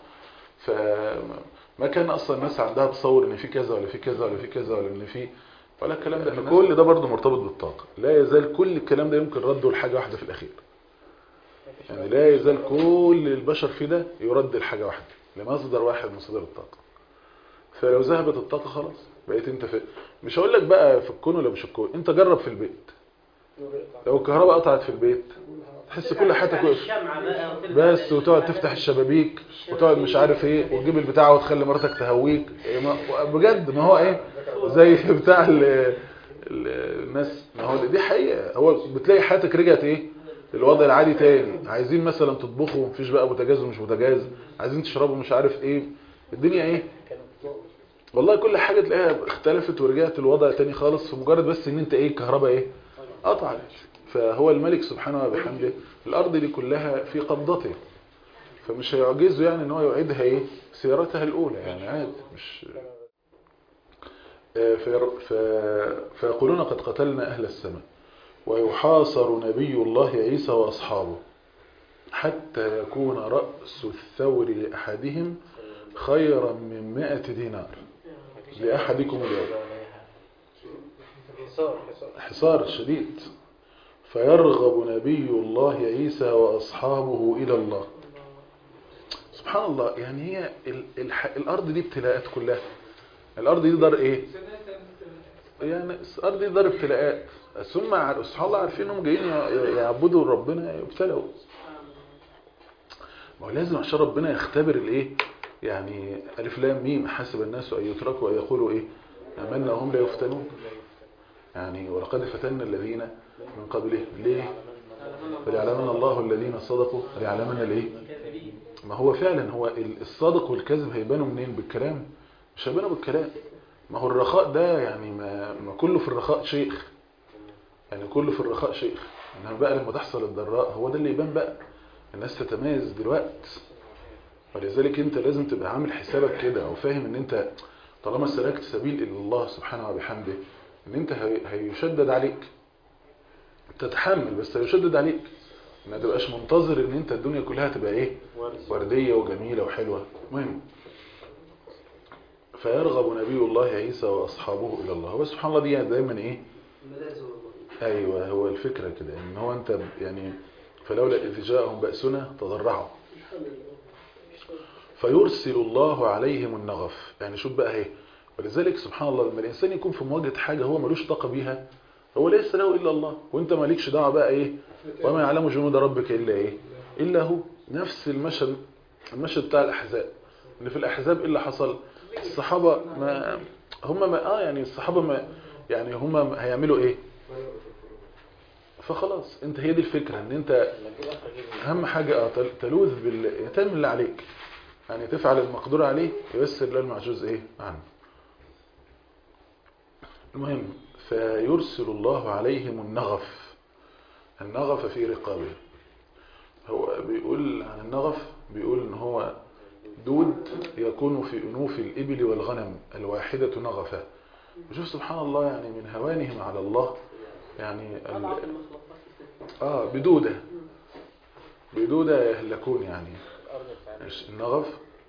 فما كان أصلا الناس عندها تصور إن في كذا ولا في كذا ولا في كذا ولا إن في ولا الكلام ده فكل ده برضه مرتبط بالطاقة لا يزال كل الكلام ده يمكن رده لحاجة واحدة في الأخير يعني لا يزال كل البشر في ده يرد لحاجة واحدة لمصدر واحد من مصادر الطاقة فلو ذهبت الطاقة خلاص بقيت انت في مش هقول لك بقى في الكون ولا مش الكون انت جرب في البيت لو الكهرباء قطعت في البيت تحس كل حياتك وقف الشمعة بقى وتبدأ بس وتقعد تفتح الشبابيك وتقعد مش عارف ايه وتجيب البتاع وتخلي مراتك تهويك إيه ما- بجد ما هو ايه زي بتاع ال ال- الناس ما هو دي حقيقة هو بتلاقي حياتك رجعت ايه الوضع العادي تاني عايزين مثلا تطبخوا مفيش بقى بوتاجاز ومش بوتاجاز عايزين تشربوا مش عارف ايه الدنيا ايه والله كل حاجة تلاقيها اختلفت ورجعت الوضع تاني خالص في مجرد بس ان انت ايه الكهرباء ايه قطعت فهو الملك سبحانه وبحمده الارض دي كلها في قبضته فمش هيعجزه يعني ان هو يعيدها ايه سيارتها الاولى يعني عادي مش آه، فير- ف- فيقولون قد قتلنا اهل السماء ويحاصر نبي الله عيسى واصحابه حتى يكون رأس الثور لأحدهم خيرا من مائة دينار لأحدكم اليوم حصار حصار حصار شديد فيرغب نبي الله عيسى وأصحابه إلى الله سبحان الله يعني هي ال الح الأرض دي ابتلاءات كلها الأرض دي دار إيه يعني الأرض دي دار ابتلاءات ثم ع- سبحان الله عارفين انهم جايين ي- يعبدوا ربنا يبتلوا ما هو لازم عشان ربنا يختبر الايه يعني الف لام ميم حسب الناس ان يتركوا ان يقولوا ايه امنا وهم لا يفتنون يعني ولقد فتنا الذين من قبلهم ليه فليعلمن الله الذين صدقوا وليعلمن الايه ما هو فعلا هو ال- الصادق والكذب هيبانوا منين بالكلام مش هيبانوا بالكلام ما هو الرخاء ده يعني ما, ما كله في الرخاء شيخ يعني كله في الرخاء شيخ انما بقى لما تحصل الضراء هو ده اللي يبان بقى الناس تتميز دلوقتي ولذلك انت لازم تبقى عامل حسابك كده او فاهم ان انت طالما سلكت سبيل الى الله سبحانه وبحمده ان انت هي- هيشدد عليك تتحمل بس هيشدد عليك ما تبقاش منتظر ان انت الدنيا كلها تبقى ايه وردية وجميلة وحلوة مهم فيرغب نبي الله عيسى واصحابه الى الله هو سبحان الله دي دايما ايه ايوه هو الفكرة كده ان هو انت ب- يعني فلولا اذ جاءهم بأسنا تضرعوا فيرسل الله عليهم النغف يعني شوف بقى اهي ولذلك سبحان الله لما الانسان يكون في مواجهة حاجة هو ملوش طاقة بيها هو ليس له الا الله وانت مالكش دعوه بقى ايه وما يعلم جنود ربك الا ايه الا هو نفس المشهد المشهد بتاع الاحزاب ان في الاحزاب ايه اللي حصل الصحابة ما هم ما اه يعني الصحابة ما يعني هم هيعملوا ايه فخلاص انت هي دي الفكرة ان انت لما تجيب اخر جيب اهم حاجة اه تل- تلوذ بال تعمل اللي عليك يعني تفعل المقدور عليه ييسر له المعجوز ايه عنه المهم فيرسل الله عليهم النغف النغف في رقابه هو بيقول عن النغف بيقول ان هو دود يكون في أنوف الإبل والغنم الواحدة نغفة وشوف سبحان الله يعني من هوانهم على الله يعني ال- أضعف المخلوقات آه بدودة بدودة يهلكون يعني الارض بتاعنا إيش النغف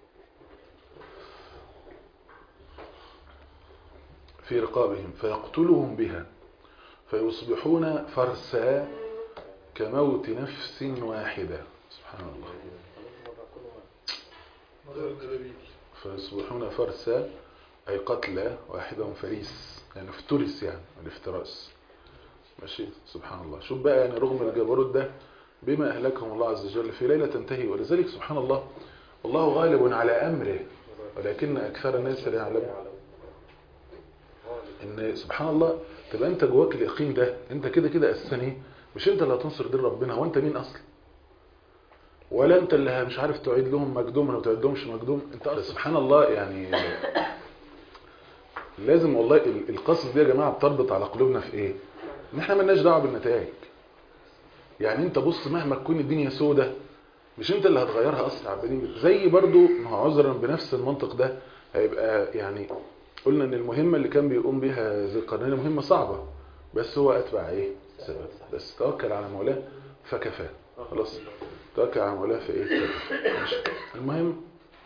في رقابهم فيقتلهم بها فيصبحون فرسا كموت نفس واحدة سبحان الله مدار الدبابيل فيصبحون فرسا أي قتلى واحدهم فريس يعني افترس يعني الافتراس ماشي سبحان الله شوف بقى يعني رغم الجبروت ده بما أهلكهم الله عز وجل في ليلة تنتهي ولذلك سبحان الله والله غالب على أمره ولكن أكثر الناس لا يعلمون ان سبحان الله تبقى انت جواك اليقين ده انت كده كده اساسا ايه مش انت اللي هتنصر دين ربنا هو انت مين اصلا ولا انت اللي مش عارف تعيد لهم مجدوم ولا تعيد لهمش مجدوم انت أصلاً سبحان الله يعني لازم والله ال- القصص دي يا جماعه بتربط على قلوبنا في ايه ان احنا مالناش دعوه بالنتائج يعني انت بص مهما تكون الدنيا سودة مش انت اللي هتغيرها اصلا عبالين زي برضو ما هو عذرا بنفس المنطق ده هيبقى يعني قلنا ان المهمة اللي كان بيقوم بها ذي القرنين مهمة صعبة بس هو اتبع ايه سبب بس توكل على مولاه فكفاه خلاص توكل على مولاه فايه فكفاه. ماشي. المهم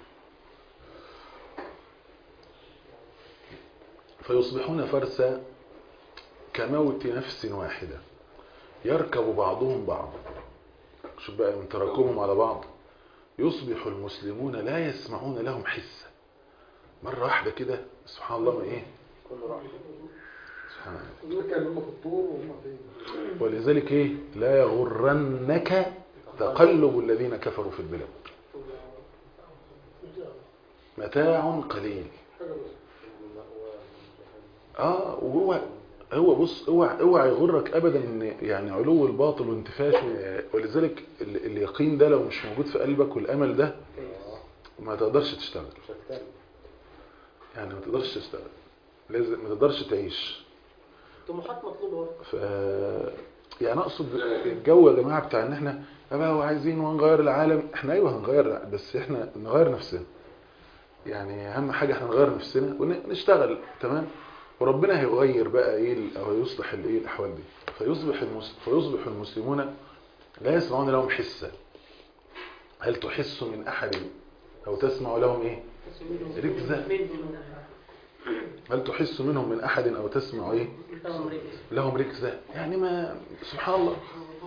فيصبحون فرسا كموت نفس واحدة يركب بعضهم بعضا شوف بقى من تراكمهم على بعض يصبح المسلمون لا يسمعون لهم حسا مرة واحدة كده سبحان الله ما ايه كله راح سبحان الله دول كانوا هم في الطور وهم فين ولذلك ايه لا يغرنك تقلب الذين كفروا في البلاد متاع قليل حاجه بس اه وهو هو بص اوعى اوعى يغرك ابدا ان يعني علو الباطل وانتفاشه ولذلك ال- اليقين ده لو مش موجود في قلبك والامل ده ما تقدرش تشتغل مش هتكلم يعني ما تقدرش تشتغل لازم ما تقدرش تعيش طموحات مطلوبه برضه ف يعني اقصد الجو يا جماعه بتاع ان احنا بقى وعايزين ونغير العالم احنا ايوه هنغير بس احنا نغير نفسنا يعني اهم حاجه احنا نغير نفسنا ونشتغل تمام وربنا هيغير بقى ايه ال- او يصلح الايه الاحوال دي فيصبح المس... فيصبح المسلمون لا يسمعون لهم حسا هل تحس من احد او تسمع لهم ايه ركزة. هل تحس منهم من احد او تسمع ايه طبعا ركز لهم ركزة يعني ما سبحان الله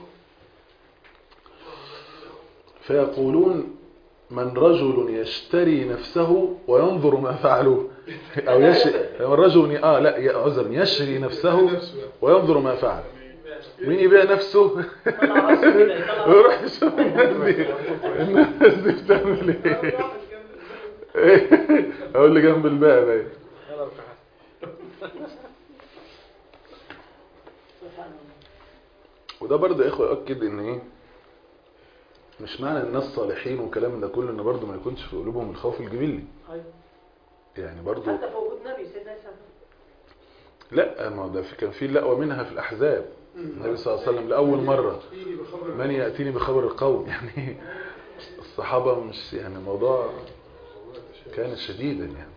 فيقولون من رجل يشتري نفسه وينظر ما فعلوه او يش... من رجل ي- اه لا ي- عذرا يشري نفسه وينظر ما فعل مين يبيع نفسه طلع راسه كده يطلع ويروح يشوف الناس دي الناس دي بتعمل ايه إيه؟ اقول لي جنب الباقي باين سبحان الله وده برضه يا اخوه يؤكد ان ايه مش معنى الناس صالحين وكلام ده كله ان برضه ما يكونش في قلوبهم الخوف الجبلي أيوة. يعني برضه حتى في وجود نبي سيدنا عيسى لا ما هو ده في- كان في لقوة منها في الأحزاب النبي صلى الله عليه وسلم لأول مرة يجي بخبر من يأتيني بخبر القوم يعني الصحابة مش يعني الموضوع كان شديدا يعني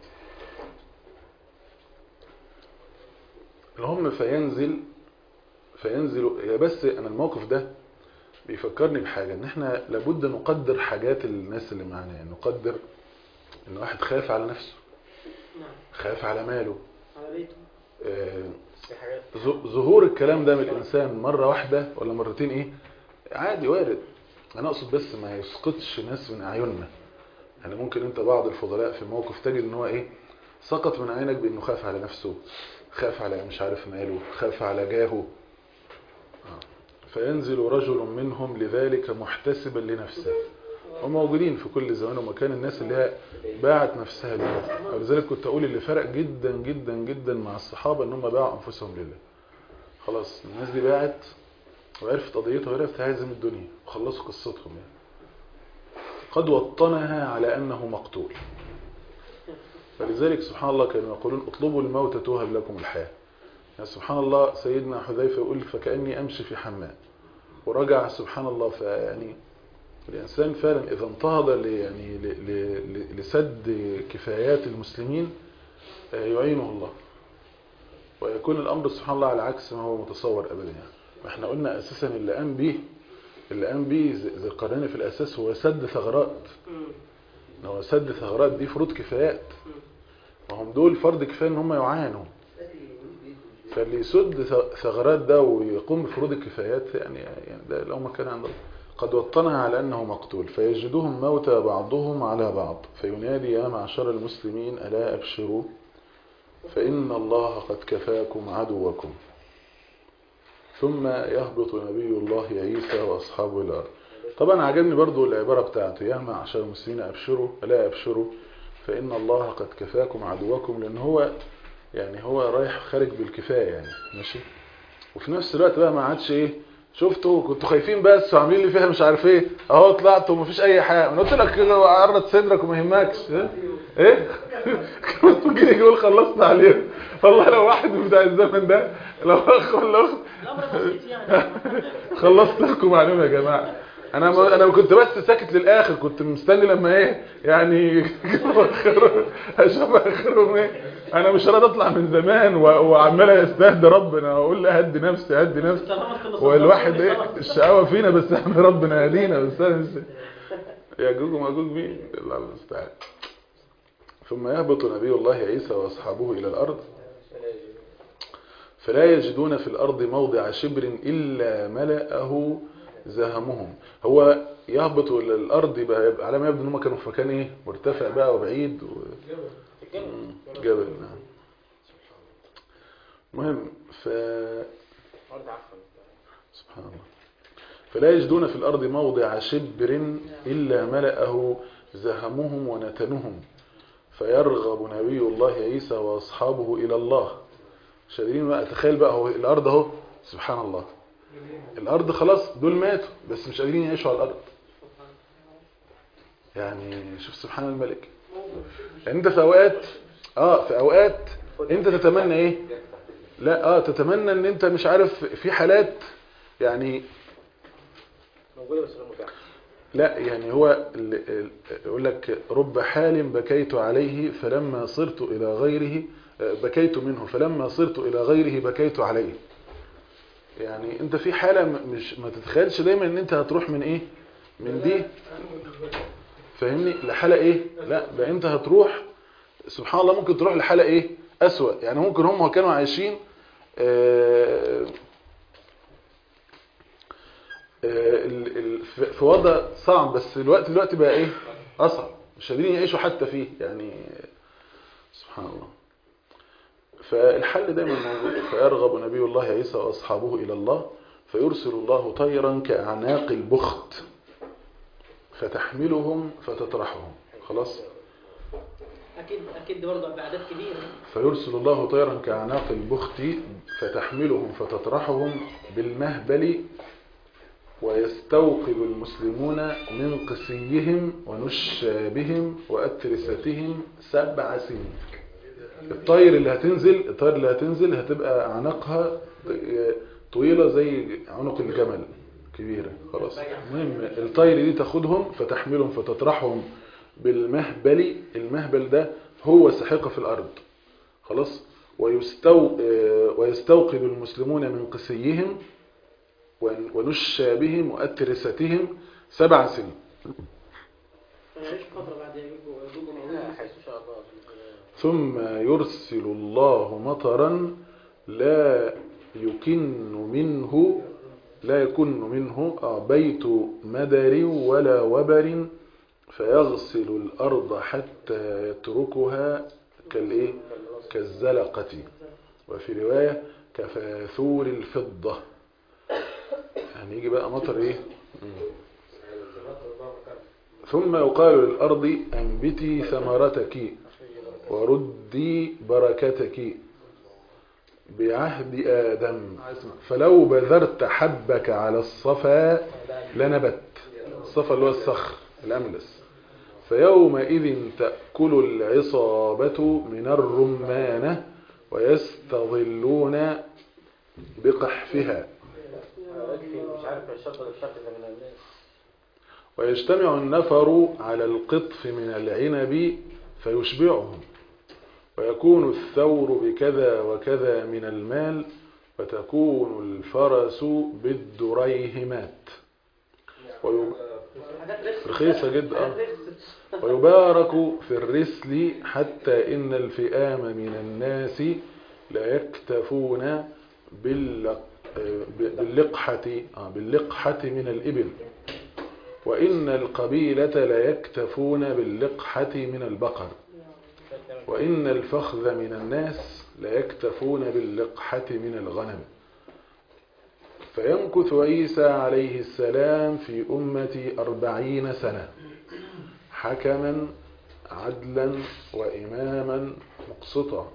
المهم فينزل فينزل يا بس أنا الموقف ده بيفكرني بحاجة ان احنا لابد نقدر حاجات الناس اللي معانا يعني نقدر ان واحد خاف على نفسه نعم خاف على ماله على بيته آه، في حاجات ظ- ظهور الكلام ده من الإنسان مرة واحدة ولا مرتين إيه عادي وارد أنا أقصد بس ما يسقطش ناس من أعيننا يعني ممكن أنت بعض الفضلاء في موقف تجد إن هو إيه سقط من عينك بأنه خاف على نفسه خاف على مش عارف ماله خاف على جاهه آه. فينزل رجل منهم لذلك محتسبا لنفسه هم موجودين في كل زمان ومكان الناس اللي هي باعت نفسها لله ولذلك كنت أقول اللي فرق جدا جدا جدا مع الصحابة إن هم باعوا أنفسهم لله خلاص الناس دي باعت وعرفت قضيتها وعرفت هازم الدنيا وخلصوا قصتهم يعني قد وطنها على أنه مقتول فلذلك سبحان الله كانوا يقولون اطلبوا الموت توهب لكم الحياة يعني سبحان الله سيدنا حذيفة يقول فكأني أمشي في حمام ورجع سبحان الله فيعني الإنسان فعلا إذا انتهض ل- يعني ل- ل- ل- لسد كفايات المسلمين آه، يعينه الله ويكون الأمر سبحان الله على عكس ما هو متصور أبدا يعني ما احنا قلنا أساسا اللي قام به اللي قام به ذي ذي القرنين في الأساس هو سد ثغرات مم. إن هو سد ثغرات دي فروض كفايات وهم دول فرض كفاية ان هم يعانوا فاللي يسد ث- ثغرات ده ويقوم بفروض الكفايات يعني يعني ده لو ما كان عند الله قد وطنها على أنه مقتول فيجدهم موتى بعضهم على بعض فينادي يا معشر المسلمين ألا أبشروا فإن الله قد كفاكم عدوكم ثم يهبط نبي الله عيسى وأصحابه إلى الأرض طبعا عجبني برضو العبارة بتاعته يا معشر المسلمين أبشروا ألا أبشروا فإن الله قد كفاكم عدوكم لأن هو يعني هو رايح خارج بالكفاية يعني ماشي وفي نفس الوقت بقى ما عادش ايه شفتوا كنتوا خايفين بس وعاملين لي فيها مش عارف ايه اهو طلعتوا ومفيش اي حاجه انا قلت لك لو عرض صدرك وما يهمكش ها؟ ايه كنت تجي يقول خلصنا عليهم والله لو واحد من بتاع الزمن ده لو اخ ولا اخت الامر بسيط يعني خلصت لكم معلومه يا جماعه انا ما انا كنت بس ساكت للاخر كنت مستني لما ايه يعني اشوف اخرهم ايه انا مش راضي اطلع من زمان و- وعمال استهدي ربنا واقول له هدي نفسي هدي نفسي طالما انت اللي والواحد صدقتني ايه خلاص. الشقاوه فينا بس احنا ربنا يهدينا بس انا مش ياجوج وماجوج مين الله المستعان ثم يهبط نبي الله عيسى واصحابه الى الارض فلا يجدون في الأرض موضع شبر إلا ملأه زهمهم هو يهبط إلى الأرض يبقى يبقى على ما يبدو أنهم كانوا في مكان إيه مرتفع بقى وبعيد و... مم، جبل نعم مهم ف أرض عفوا سبحان الله فلا يجدون في الأرض موضع شبر إلا ملأه زهمهم ونتنهم فيرغب نبي الله عيسى وأصحابه إلى الله شايفين بقى تخيل بقى هو الأرض أهو سبحان الله الأرض خلاص دول ماتوا بس مش قادرين يعيشوا على الأرض يعني شوف سبحان الملك يعني انت في اوقات اه في اوقات انت تتمنى ايه لا اه تتمنى ان انت مش عارف في حالات يعني موجوده بس غير متاحه لا يعني هو ال- ال- يقول لك رب حال بكيت عليه فلما صرت إلى غيره آه، بكيت منه فلما صرت إلى غيره بكيت عليه يعني انت في حالة م- مش ما تتخيلش دايما ان انت هتروح من ايه من دي فاهمني لحالة ايه لا ده انت هتروح سبحان الله ممكن تروح لحالة ايه اسوأ يعني ممكن هم كانوا عايشين آه، آه، ال- ال- في في وضع صعب بس الوقت دلوقتي بقى ايه اصعب مش قادرين يعيشوا حتى فيه يعني سبحان الله فالحل دايما موجود فيرغب نبي الله عيسى واصحابه الى الله فيرسل الله طيرا كاعناق البخت فتحملهم فتطرحهم خلاص اكيد اكيد برضه باعداد كبيره فيرسل الله طيرا كأعناق البخت فتحملهم فتطرحهم بالمهبل ويستوقب المسلمون من قسيهم ونشابهم وأترستهم سبع سنين الطير اللي هتنزل الطير اللي هتنزل هتبقى أعناقها طويلة زي عنق الجمل كبيرة خلاص المهم الطير دي تاخدهم فتحملهم فتطرحهم بالمهبل المهبل ده هو سحيقة في الأرض خلاص ويستو آه، ويستوقب المسلمون من قسيهم ون- ونشابهم وأترستهم سبع سنين فيعيش فتره بعد يجيبوا يجيبوا لا موجود حيث ان شاء الله ثم يرسل الله مطرا لا يكن منه لا يكن منه آه، بيت مدر ولا وبر فيغسل الأرض حتى يتركها كالإيه كالزلقة وفي رواية كفاثور الفضة يعني يجي بقى مطر إيه مم. ثم يقال للأرض أنبتي ثمرتك وردي بركتك بعهد آدم فلو بذرت حبك على الصفا لنبت الصفا اللي هو الصخر الأملس فيومئذ تأكل العصابة من الرمانة ويستظلون بقحفها يكفي مش عارف الشرط ولا الشرط ده من الناس ويجتمع النفر على القطف من العنب فيشبعهم ويكون الثور بكذا وكذا من المال وتكون الفرس بالدريهمات ويب- حاجات رخص رخيصة جدا آه. حاجات رخص. ويبارك في الرسل حتى إن الفئام من الناس لا يكتفون باللق- باللقحة آه، باللقحة من الإبل وإن القبيلة لا يكتفون باللقحة من البقر وإن الفخذ من الناس لا يكتفون باللقحة من الغنم فيمكث عيسى عليه السلام في أمتي أربعين سنة حكما عدلا وإماما مقسطا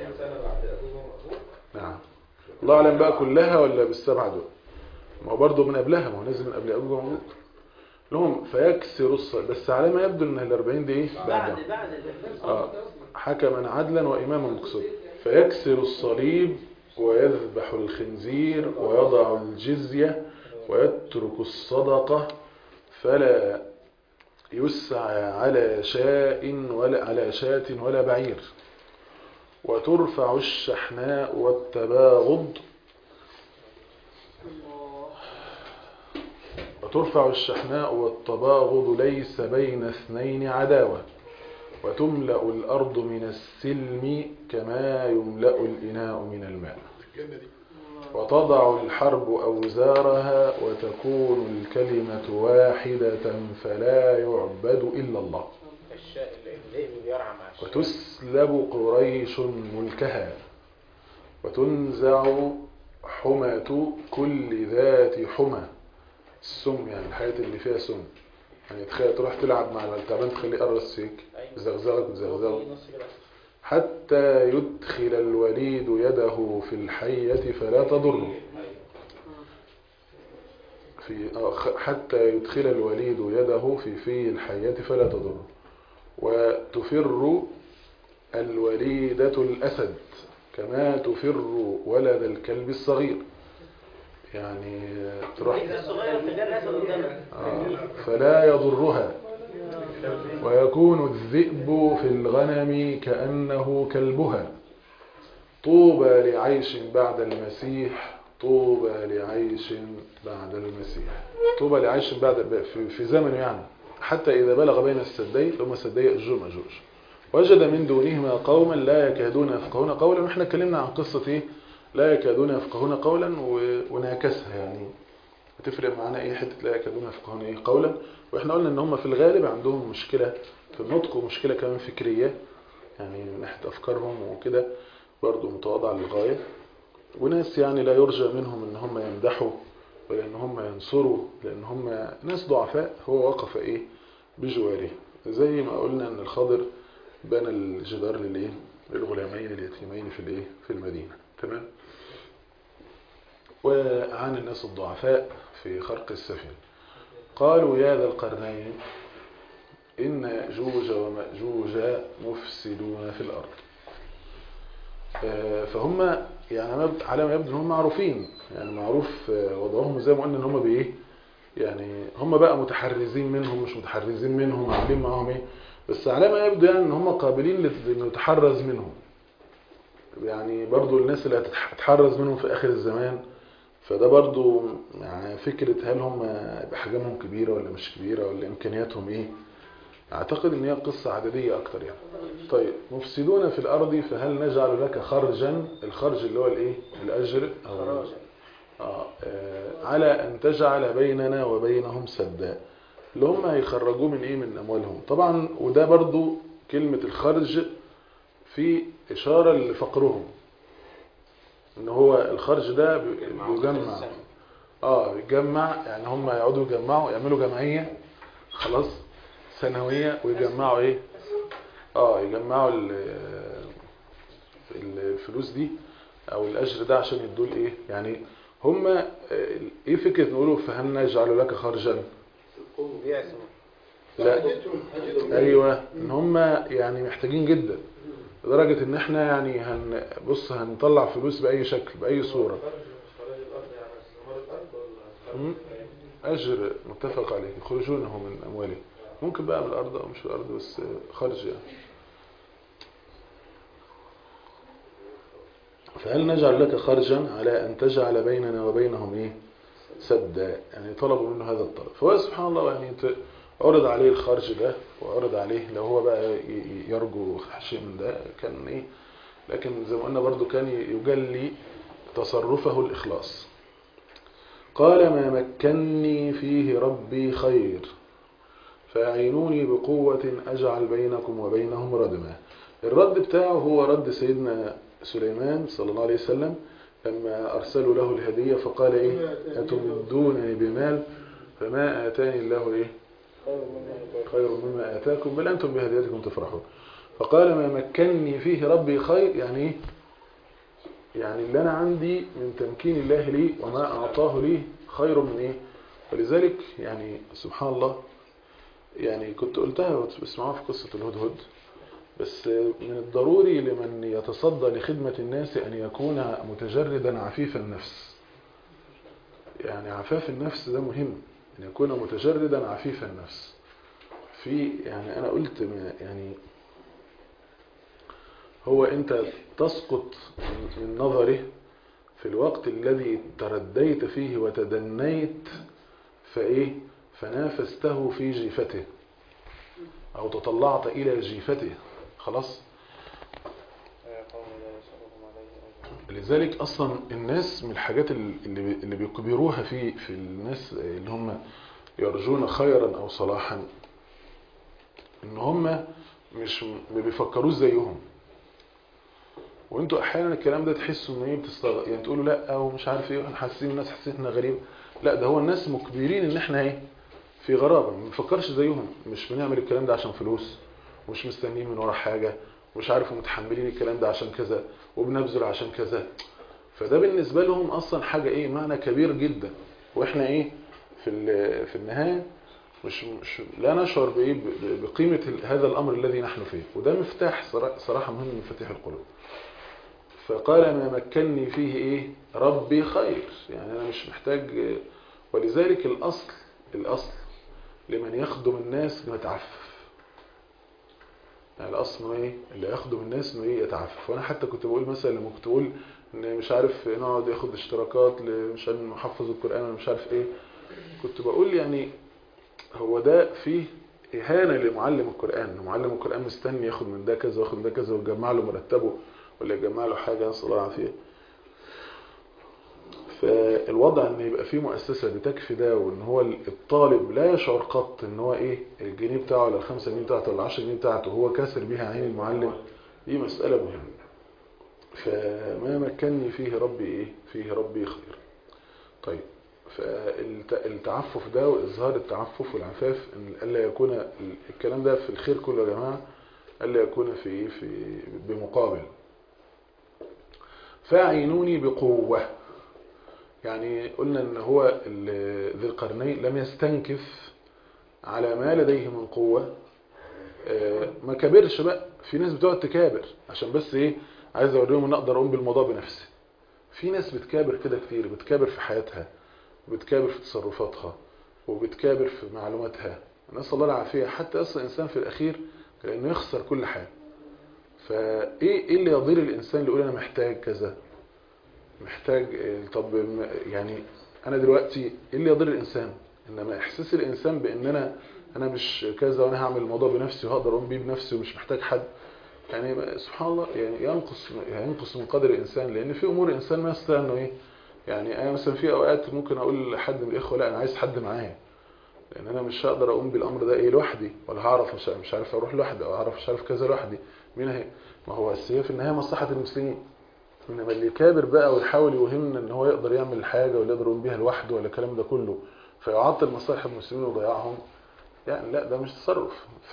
نعم الله أعلم بقى كلها ولا بالسبعة دول ما هو برضه من قبلها ما هو نازل من قبل أبوه موجود لهم فيكسر الصلاة بس على ما يبدو ان الأربعين دي ايه بعدها بعد بعد ال- آه. حكما عدلا وإماما مقسطا فيكسر الصليب ويذبح الخنزير ويضع الجزية ويترك الصدقة فلا يسعى على شاء ولا على شاة ولا بعير وترفع الشحناء والتباغض وترفع الشحناء والتباغض ليس بين اثنين عداوة وتملأ الأرض من السلم كما يملأ الإناء من الماء الجنة دي وتضع الحرب أوزارها وتكون الكلمة واحدة فلا يعبد إلا الله الشاء اللي بيرعى مع الشاء وتسلب قريش ملكها وتنزع حمة كل ذات حمى السم يعني الحياة اللي فيها سم يعني تخيل تروح تلعب مع التعبان تخليه يقرص فيك زغزغك وزغزغك في نص كده حتى يدخل الوليد يده في الحية فلا تضره في آه، خ- حتى يدخل الوليد يده في في الحية فلا تضره وتفر الوليدة الأسد كما تفر ولد الكلب الصغير يعني تروح الصغير تجاه الاسد قدامك آه، فلا يضرها ويكون الذئب في الغنم كأنه كلبها طوبى لعيش بعد المسيح طوبى لعيش بعد المسيح طوبى لعيش بعد في, في زمنه يعني حتى إذا بلغ بين السدين اللي هم سدي يأجوج ومأجوج وجد من دونهما قوما لا يكادون يفقهون قولا واحنا اتكلمنا عن قصة ايه لا يكادون يفقهون قولا و- ونعكسها يعني بتفرق معانا ايه حته لا يكادون يفقهون ايه قولا واحنا قلنا ان هم في الغالب عندهم مشكله في النطق ومشكله كمان فكريه يعني من ناحيه افكارهم وكده برضو متواضعه للغايه وناس يعني لا يرجى منهم ان هم يمدحوا ولا ان هم ينصروا لان هم ناس ضعفاء هو وقف ايه بجواره زي ما قلنا ان الخضر بنى الجدار للايه للغلامين اليتيمين في الايه في المدينه تمام وعن الناس الضعفاء في خرق السفن قالوا يا ذا القرنين إن يأجوج ومأجوج مفسدون في الأرض آه، فهم يعني ما- على ما يبدو ان هم معروفين يعني معروف آه، وضعهم زي ما قلنا ان هم بايه يعني هم بقى متحرزين منهم مش متحرزين منهم عاملين معاهم ايه بس على ما يبدو يعني ان هم قابلين لت- لانه يتحرز منهم يعني برضو الناس اللي هتتحرز منهم في اخر الزمان فده برضو يعني فكرة هل هم بحجمهم كبيرة ولا مش كبيرة ولا إمكانياتهم إيه أعتقد إن هي قصة عددية أكتر يعني طيب مفسدون في الأرض فهل نجعل لك خرجا الخرج اللي هو الإيه الأجر أو آه آه، على أن تجعل بيننا وبينهم سدا اللي هم هيخرجوه من إيه من أموالهم طبعا وده برضو كلمة الخرج في إشارة لفقرهم ان هو الخرج ده بي- بيجمع اه بيجمع يعني هم يقعدوا يجمعوا يعملوا جمعية خلاص سنوية ويجمعوا ايه اه يجمعوا ال- الفلوس دي او الاجر ده عشان يدوا ايه يعني هم آه، ايه فكرة نقوله فهل نجعل لك خرجا بيعزم لا حاجتهم حاجتهم ايوه ان هم يعني محتاجين جدا لدرجة ان احنا يعني هن بص هنطلع فلوس بأي شكل بأي صورة مم. أجر متفق عليه يخرجونه من أموالهم ممكن بقى من الأرض أو مش من الأرض بس خرج يعني فهل نجعل لك خرجا على أن تجعل بيننا وبينهم إيه سدا يعني طلبوا منه هذا الطلب فهو سبحان الله يعني ت- عرض عليه الخرج ده وعرض عليه لو هو بقى ي- ي- يرجو شيء من ده كان إيه لكن زي ما قلنا برضو كان يجلي تصرفه الإخلاص قال ما مكني فيه ربي خير فأعينوني بقوة أجعل بينكم وبينهم ردما الرد بتاعه هو رد سيدنا سليمان صلى الله عليه وسلم لما أرسلوا له الهدية فقال إيه أتمدونني بمال فما آتاني الله إيه خير مما آتاكم بل أنتم بهديتكم تفرحون فقال ما مكنني فيه ربي خير يعني إيه يعني اللي أنا عندي من تمكين الله لي وما أعطاه لي خير من إيه ولذلك يعني سبحان الله يعني كنت قلتها وتسمعوها في قصة الهدهد بس من الضروري لمن يتصدى لخدمة الناس أن يكون متجردا عفيف النفس يعني عفاف النفس ده مهم أن يكون متجردا عفيف النفس في يعني أنا قلت ما- يعني هو أنت تسقط من نظره في الوقت الذي ترديت فيه وتدنيت فإيه فنافسته في جيفته أو تطلعت إلى جيفته خلاص لذلك أصلا الناس من الحاجات اللي اللي بيكبروها في في الناس اللي هم يرجون خيرا أو صلاحا إن هم مش ما بيفكروش زيهم وانتوا احيانا الكلام ده تحسوا ان ايه بتستغ... يعني تقولوا لا او مش عارف ايه احنا حاسين الناس حسيتنا غريب لا ده هو الناس مجبرين ان احنا ايه في غرابه ما بنفكرش زيهم مش بنعمل الكلام ده عشان فلوس ومش مستنيين من ورا حاجه مش عارف متحملين الكلام ده عشان كذا وبنبذل عشان كذا فده بالنسبه لهم اصلا حاجه ايه معنى كبير جدا واحنا ايه في ال- في النهايه مش, مش لا نشعر بإيه ب- ب- بقيمة ال- هذا الأمر الذي نحن فيه وده مفتاح صرا- صراحة مهم من مفاتيح القلوب فقال ما مكنني فيه إيه ربي خير يعني أنا مش محتاج ولذلك الأصل الأصل لمن يخدم الناس انه يتعفف يعني الأصل إنه إيه اللي يخدم الناس إنه إيه يتعفف وأنا حتى كنت بقول مثلا لما كنت بقول إن مش عارف نقعد ياخد اشتراكات ل- مشان محفظ القرآن ولا مش عارف إيه كنت بقول يعني هو ده فيه إهانة لمعلم القرآن معلم القرآن مستني ياخد من ده كذا وياخد من ده كذا ويجمع له مرتبه ولا يجمع له حاجة نسأل الله العافية فالوضع ان يبقى فيه مؤسسة بتكفي ده وان هو الطالب لا يشعر قط ان هو ايه الجنيه بتاعه ولا الخمسة جنيه بتاعته ولا العشر جنيه بتاعته هو كاسر بيها عين المعلم دي مسألة مهمة فما مكنني فيه ربي ايه فيه ربي خير طيب فالتعفف ده واظهار التعفف والعفاف ان الا يكون ال- الكلام ده في الخير كله يا جماعه الا يكون في إيه؟ في بمقابل فاعينوني بقوه يعني قلنا ان هو ال- ذي القرنين لم يستنكف على ما لديه من قوه آه، ما كبرش بقى في ناس بتقعد تكابر عشان بس ايه عايز اوريهم ان اقدر اقوم بالموضوع بنفسي في ناس بتكابر كده كتير بتكابر في حياتها وبتكابر في تصرفاتها وبتكابر في معلوماتها نسأل الله العافية حتى أصلا الإنسان في الأخير لأنه يخسر كل حاجة فإيه إيه اللي يضير الإنسان اللي يقول أنا محتاج كذا محتاج إيه، طب م- يعني أنا دلوقتي إيه اللي يضير الإنسان إنما إحساس الإنسان بأن أنا أنا مش كذا وأنا هعمل الموضوع بنفسي وهقدر أقوم بيه بنفسي ومش محتاج حد يعني سبحان الله يعني ينقص ينقص من قدر الإنسان لأن في أمور الإنسان ما يستطيع إنه إيه يعني انا مثلا في اوقات ممكن اقول لحد من الاخوه لا انا عايز حد معايا لان انا مش هقدر اقوم بالامر ده ايه لوحدي ولا هعرف مش مش عارف اروح لوحدي او هعرف مش عارف كذا لوحدي مين هي ما هو بس هي في النهايه مصلحه المسلمين انما اللي كابر بقى ويحاول يوهمنا ان هو يقدر يعمل حاجه ولا يقدر يقوم بيها لوحده ولا الكلام ده كله فيعطل مصالح المسلمين ويضيعهم يعني لا ده مش تصرف ف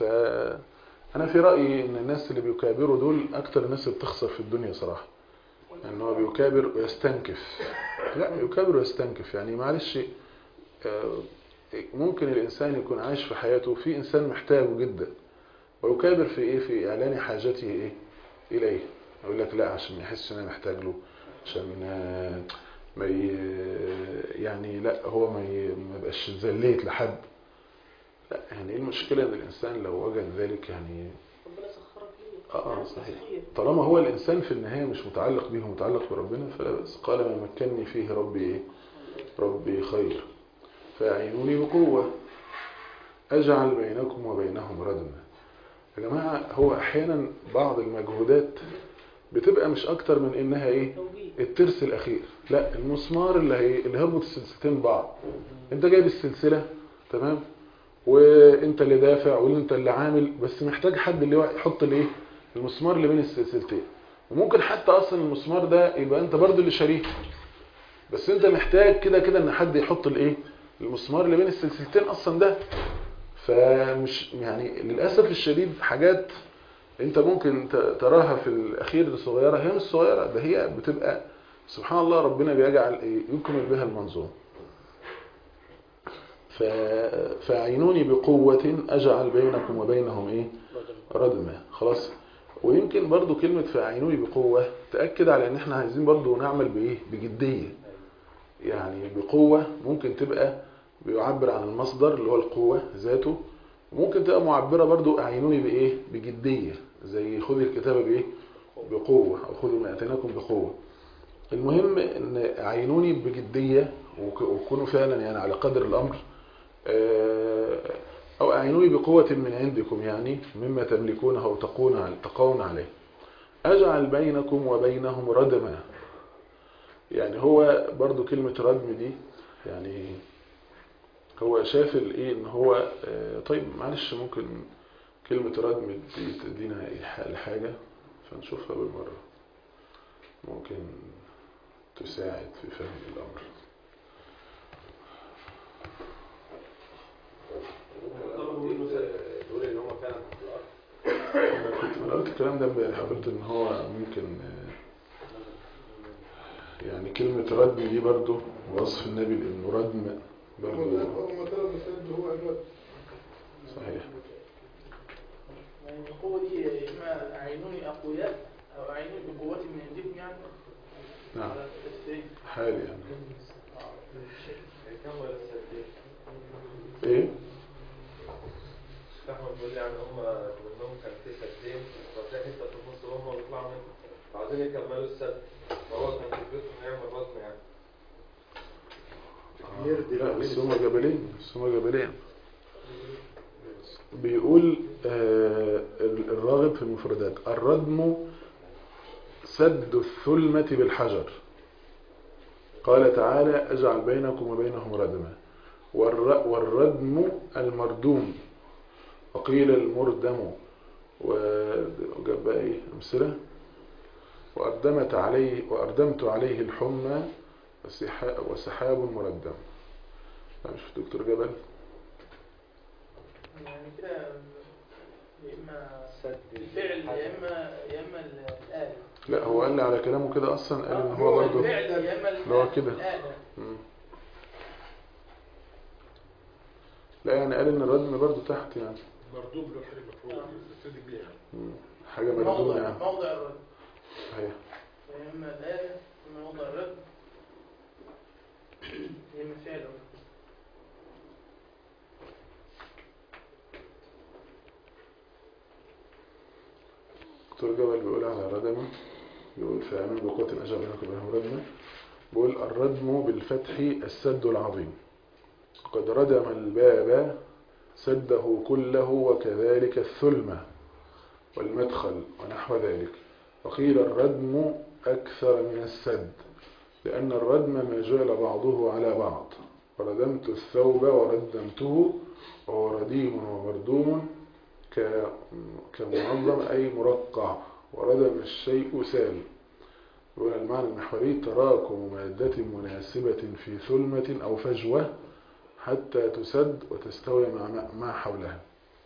انا في رايي ان الناس اللي بيكابروا دول اكتر الناس اللي بتخسر في الدنيا صراحه ان هو بيكابر ويستنكف لا يكابر ويستنكف يعني معلش آه، ممكن الانسان يكون عايش في حياته في انسان محتاجه جدا ويكابر في ايه في اعلان حاجته ايه اليه يقول لك لا عشان ما يحسش ان انا محتاج له عشان آه، ما ي- يعني لا هو ما ي- ما يبقاش زليت لحد لا يعني ايه المشكله ان الانسان لو وجد ذلك يعني ربنا سخرك ليه اه يعني صحيح تسخير. طالما هو الإنسان في النهاية مش متعلق به متعلق بربنا فلا بأس قال ما مكنني فيه ربي إيه ربي خير فأعينوني بقوة أجعل بينكم وبينهم ردما يا جماعة هو أحيانا بعض المجهودات بتبقى مش أكتر من إنها إيه توجيه الترس الأخير لا المسمار اللي هي اللي هيربط السلسلتين ببعض أنت جايب السلسلة تمام وانت اللي دافع وانت اللي عامل بس محتاج حد اللي هو يحط الايه المسمار اللي بين السلسلتين وممكن حتى اصلا المسمار ده يبقى انت برضو اللي شاريه بس انت محتاج كده كده ان حد يحط الايه المسمار اللي بين السلسلتين اصلا ده فمش يعني للاسف الشديد حاجات انت ممكن ت- تراها في الاخير صغيره هي مش صغيره ده هي بتبقى سبحان الله ربنا بيجعل ايه يكمل بها المنظوم ف- فاعينوني بقوة أجعل بينكم وبينهم إيه ردما خلاص ويمكن برضو كلمة فاعينوني بقوة تأكد على إن إحنا عايزين برضو نعمل بإيه بجدية يعني بقوة ممكن تبقى بيعبر عن المصدر اللي هو القوة ذاته وممكن تبقى معبرة برضو أعينوني بإيه بجدية زي خذ الكتاب بإيه بقوة أو خذوا ما أتيناكم بقوة المهم ان عينوني بجدية وك- وكونوا فعلا يعني على قدر الامر آه، او اعينوني بقوة من عندكم يعني مما تملكونه او تقون عل- تقون عليه اجعل بينكم وبينهم ردما يعني هو برضو كلمة ردم دي يعني هو شاف الايه ان هو آه، طيب معلش ممكن كلمة ردم دي تدينا إيحاء لحاجة فنشوفها بالمرة ممكن تساعد في فهم الأمر تقول ان هم فعلا تحت الارض كنت أنا قلت الكلام ده امبارح قلت إن هو ممكن آه، يعني كلمة ردم دي برضو وصف النبي لأنه ردم برضو أول ما طلب السيد هو أجاب أعينوني أقوياء أو أعينوني بقوة من عندكم يعني نعم على التفسير. حالي يعني كمل السدين ايه احمد بيقول لي يعني هم منهم كان في سدين ففي حته في النص هم بيطلعوا منها فعايزين يكملوا السد فهو كان فكرتهم يعمل رزم يعني لا بس هما جبلين بس هما جبلين بيقول آه الراغب في المفردات الردم سد الثلمة بالحجر قال تعالى اجعل بينكم وبينهم ردما والر- والردم المردوم وقيل المردم وجاب بقى ايه امثله وأردمت عليه وأردمت عليه الحمى وسحا- وسحاب مردم لا مش دكتور جبل يعني كده يا إما الفعل يا إما يا إما الآلة لا هو قال لي على كلامه كده اصلا قال ان هو هو برضه الفعل يا إما اللي هو كده. الآلة مم. لا يعني قال ان الردم برضه تحت يعني مردوب له حاجه مفروض يستفيد بيها يعني. مم. حاجه مردومه موضع يعني موضع الرد صحيح يا إما الآلة يا إما موضع الرد يا إما فعل أو دكتور جبل بيقول على ردمه بيقول في عمل بقوة أجل بينكم وبينهم ردمه بيقول الردم بالفتح السد العظيم قد ردم الباب سده كله وكذلك الثلمة والمدخل ونحو ذلك وقيل الردم أكثر من السد لأن الردم ما جعل بعضه على بعض وردمت الثوب وردمته وهو رديم ومردوم ك- كمنظم أي مرقع وردم الشيء سال يقول المعنى المحوري تراكم مادة مناسبة في ثلمة أو فجوة حتى تسد وتستوي مع ما حولها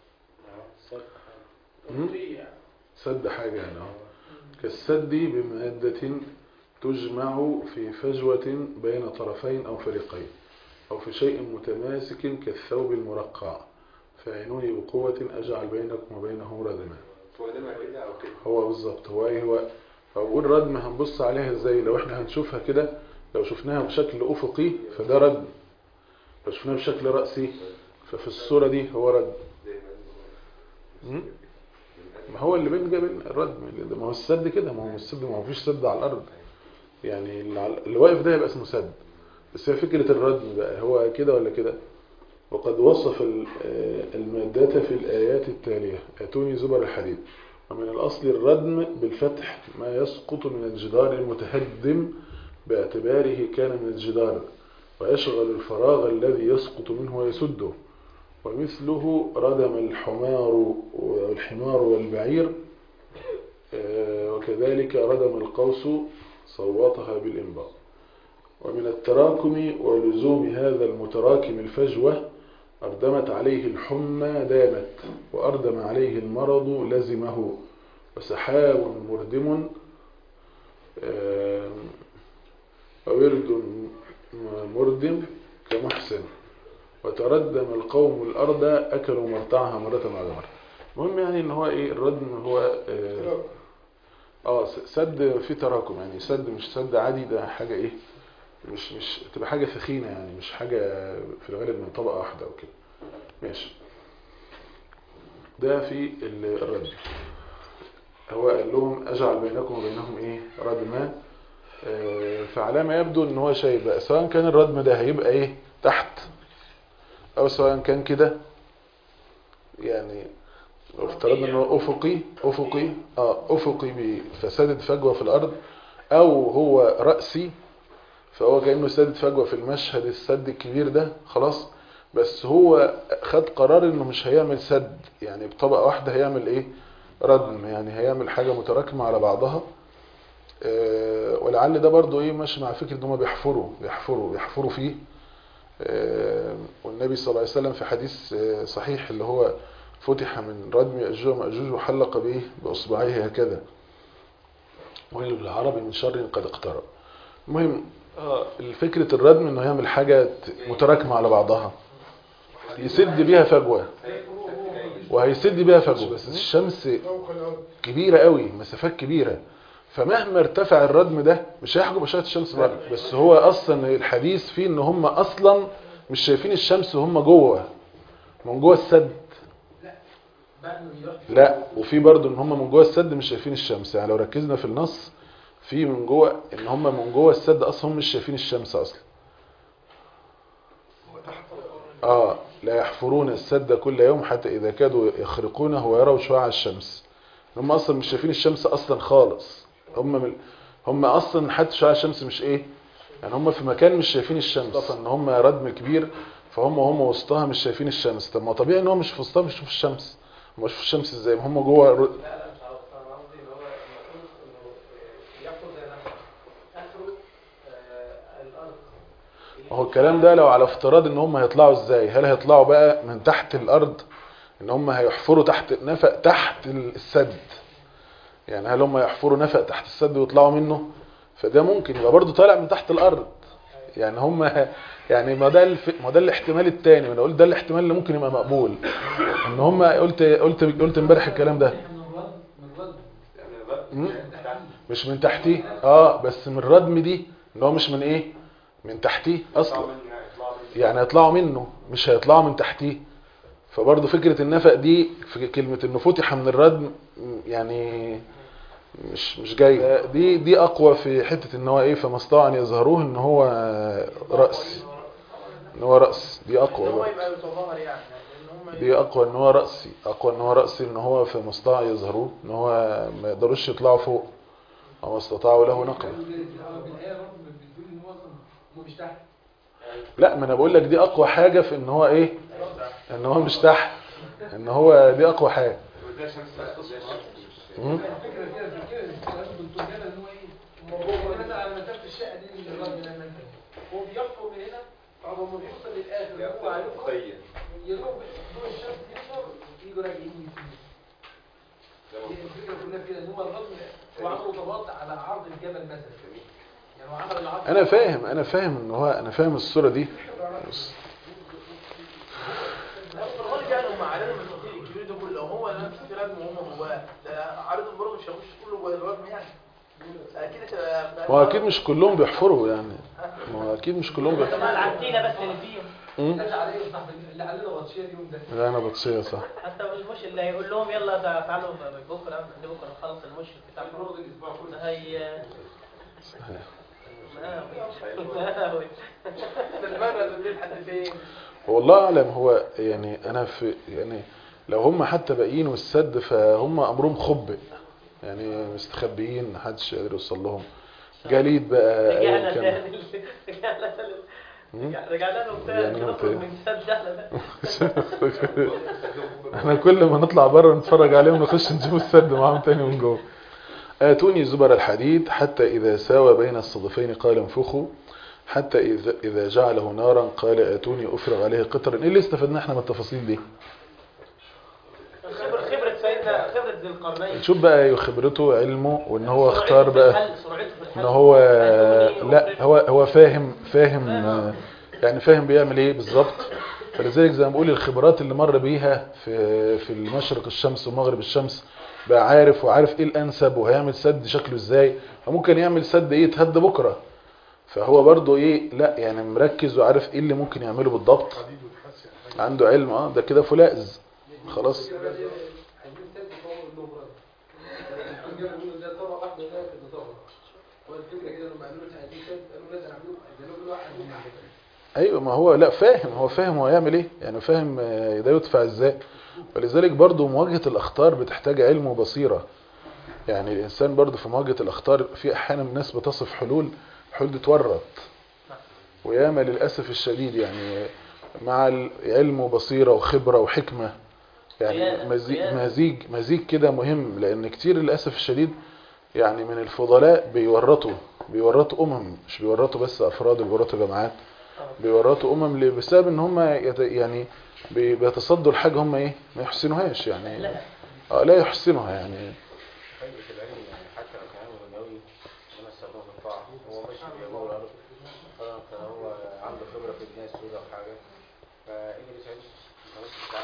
مم. تطيع سد حاجة يعني أهو. كالسد بمادة تجمع في فجوة بين طرفين أو فريقين أو في شيء متماسك كالثوب المرقع فاعينوني بقوة أجعل بينكم وبينه ردما تولمها كده او كده هو بالظبط هو ايه هو هقول ردم هنبص عليها ازاي لو احنا هنشوفها كده لو شفناها بشكل افقي فده ردم لو شفناها بشكل رأسي ففي الصورة دي هو ردم مم؟ ما هو اللي بين جبل الردم اللي ده- ما هو السد كده ما هو السد ما هو فيش سد على الارض يعني اللي على- اللي واقف ده يبقى اسمه سد بس هي فكرة الردم بقى هو كده ولا كده وقد وصف ال- آه، المادة في الآيات التالية أتوني زبر الحديد ومن الأصل الردم بالفتح ما يسقط من الجدار المتهدم باعتباره كان من الجدار ويشغل الفراغ الذي يسقط منه ويسده ومثله ردم الحمار والحمار والبعير آه، وكذلك ردم القوس صوتها بالإنباط ومن التراكم ولزوم هذا المتراكم الفجوة أردمت عليه الحمى دامت وأردم عليه المرض لزمه وسحاب مردم آم، وورد مردم كمحسن وتردم القوم الأرض أكلوا مرتعها مرة بعد مرة المهم يعني ان هو ايه الردم هو اه, آه سد في تراكم يعني سد مش سد عادي ده حاجة ايه مش مش تبقى حاجة ثخينة يعني مش حاجة في الغالب من طبقة واحدة او كده ماشي ده في ال- الردم هو قال لهم اجعل بينكم وبينهم ايه ردما آه، فعلى ما يبدو ان هو شايف بقى سواء كان الردم ده هيبقى ايه تحت او سواء كان كده يعني لو افترضنا ان هو افقي افقي اه افقي بفسادة فجوة في الارض او هو رأسي فهو كأنه سادة فجوة في المشهد السد الكبير ده خلاص بس هو خد قرار انه مش هيعمل سد يعني بطبقة واحدة هيعمل ايه ردم يعني هيعمل حاجة متراكمة على بعضها آه، ولعل ده برضو ايه ماشي مع فكرة ان هم بيحفروا بيحفروا بيحفروا فيه آه، والنبي صلى الله عليه وسلم في حديث آه، صحيح اللي هو فتح من ردم يأجوج ومأجوج وحلق به بأصبعيه هكذا ويل بالعرب من شر قد اقترب المهم آه، الفكرة الردم انه يعمل حاجة متراكمة على بعضها يسد بيها فجوة هي- وهيسد بيها فجوه بس الشمس فوق الأرض كبيرة قوي مسافات كبيرة فمهما ارتفع الردم ده مش هيحجب اشعه الشمس برضه بس هو اصلا الحديث فيه ان هم اصلا مش شايفين الشمس وهم جوه من جوه السد بقى انه يروح لا وفي برضه ان هم من جوه السد مش شايفين الشمس يعني لو ركزنا في النص في من جوه ان هم من جوه السد اصلا هم مش شايفين الشمس اصلا اه لا يحفرون السد كل يوم حتى اذا كادوا يخرقونه ويروا شعاع الشمس هم اصلا مش شايفين الشمس اصلا خالص هم من هم اصلا حتى شعاع الشمس مش ايه يعني هم في مكان مش شايفين الشمس طبعا ان هم ردم كبير فهم هم وسطها مش شايفين الشمس طب ما طبيعي ان هم مش في وسطها مش يشوفوا الشمس هم يشوفوا الشمس ازاي ما هم جوه الر- لا لا مش عارف انا قصدي اللي هو المفروض انه يحفظ زي نفسه اخره آه، الارض ما هو الكلام ده لو على افتراض ان هم هيطلعوا ازاي هل هيطلعوا بقى من تحت الارض ان هم هيحفروا تحت نفق تحت السد يعني هل هم يحفروا نفق تحت السد ويطلعوا منه فده ممكن يبقى برضه طالع من تحت الارض يعني هم يعني ما ده الف... ما ده الاحتمال الثاني ما انا قلت ده الاحتمال اللي ممكن يبقى مقبول ان هم قلت قلت قلت امبارح الكلام ده من الرد من الرد يعني الرد مم. تحت مش من تحتيه اه بس من الردم دي ان هو مش من ايه من تحتيه اصلا يطلعوا من يطلعوا من يعني هيطلعوا منه مش هيطلعوا من تحتيه فبرضه فكرة النفق دي في كلمة انه فتح من الردم م- يعني مش مش جاي دي دي اقوى في حتة ان هو ايه فما استطاعوا ان يظهروه ان هو رأس ان هو رأس دي ان اقوى هو بقى. يبقى يتظاهر يعني ان هم دي اقوى ان هو رأسي اقوى ان هو رأسي ان هو في مستطاع يظهروه ان هو ما يقدروش يطلعوا فوق او استطاعوا له نقبه بالايه برضه بتقول ان هو اصلا هو مش تحت لا ما انا بقول لك دي اقوى حاجة في ان هو ايه ان هو مش تحت ان هو دي اقوى حاجة وده شمس زي الشمس مم. الفكره فيها في كده الكلام بالطول كده ان هو ايه الموضوع مثلا على مسافه الشقه دي من الراجل لما انت هو بيحفر من هنا طبعا هو بيوصل للاخر هو عليه مخيم يروح ضوء الشمس يظهر يجوا راجعين يسيبوا هي الفكره كلها في كده ان هو الرجل هو عمل طبقات على عرض الجبل مثلا يعني هو عمل العرض انا فاهم انا فاهم ان هو انا فاهم الصورة دي بس لا في الغالب يعني هم عددهم الكتير الكبير ده كله هو نفس في رجم وهم جواه ده عدد البرج مش هيخش كله جوه الرجم يعني اكيد هتبقى ما هو اكيد مش كلهم بيحفروا يعني ما هو اكيد مش كلهم طبعا بيحفروا العتينة بس اللي فيهم مم. اللي عليه صح اللي علينا غطشيه اليوم ده لا انا بتصير صح حتى مش مش اللي هيقول لهم يلا تع- تعالوا بكره قبل بكره نخلص المشرف بتاع المفروض الاسبوع كله ده هي صحيح. مقاوي. المرة دي لحد فين والله اعلم هو يعني انا في يعني لو هم حتى باقيين والسد فهم امرهم خبئ يعني مستخبيين محدش قادر يوصل لهم جليد بقى رجعنا ايا كان تاني رجعنا تاني مم. رجعنا له تاني رجعنا له نخرج تاني. من سد احنا ده احنا كل ما نطلع بره نتفرج عليهم نخش نشوف السد معاهم تاني من جوه آتوني زبر الحديد حتى إذا ساوى بين الصدفين قال انفخوا حتى إذا, إذا جعله نارا قال آتوني أفرغ عليه قطرا إيه اللي استفدنا احنا من التفاصيل دي خبرة خبرة سيدنا خبرة ذي القرنين نشوف بقى خبرته علمه وان هو اختار سرعته في بقى الحل، سرعته في الحل. ان هو آتوني لا أفرغ. هو هو فاهم فاهم آه، يعني فاهم بيعمل ايه بالظبط فلذلك زي ما بقول الخبرات اللي مر بيها في في المشرق الشمس ومغرب الشمس بقى عارف وعارف ايه الانسب وهيعمل سد شكله ازاي فممكن يعمل سد ايه يتهد بكره فهو برضو ايه لا يعني مركز وعارف ايه اللي ممكن يعمله بالضبط عنده علم اه ده كده فولاذ خلاص عايزين سد فوق لهم رد يقولوا ده طبقه واحده ده كده طبقه هو الفكره كده لما قالوا له عايزين سد قالوا لازم نعمله قالوا له واحد من ايوه ما هو لا فاهم هو فاهم هو هيعمل ايه يعني فاهم آه، ده يدفع ازاي فلذلك برضو مواجهة الاخطار بتحتاج علم وبصيرة يعني الانسان برضو في مواجهة الاخطار في احيانا الناس بتصف حلول الحلول دي تورط وياما للاسف الشديد يعني مع العلم وبصيرة وخبرة وحكمة يعني قيادة- مزيج قيادة. مزيج مزيج كده مهم لان كتير للاسف الشديد يعني من الفضلاء بيورطوا بيورطوا امم مش بيورطوا بس افراد بيورطوا جماعات بيورطوا امم ليه؟ بسبب ان هم يت... يعني بي- بيتصدوا لحاجه هم ايه ما يحسنوهاش يعني لا اه لا يحسنها يعني فايدة العلم يعني حتى لو كان علم دنيوي وما استخدمه في الطاعة هو ماشي بيقول الأرض مثلا كان هو عنده خبرة في البناء السوداء أو حاجة فقدر يساعده خلاص يتعلم حاجة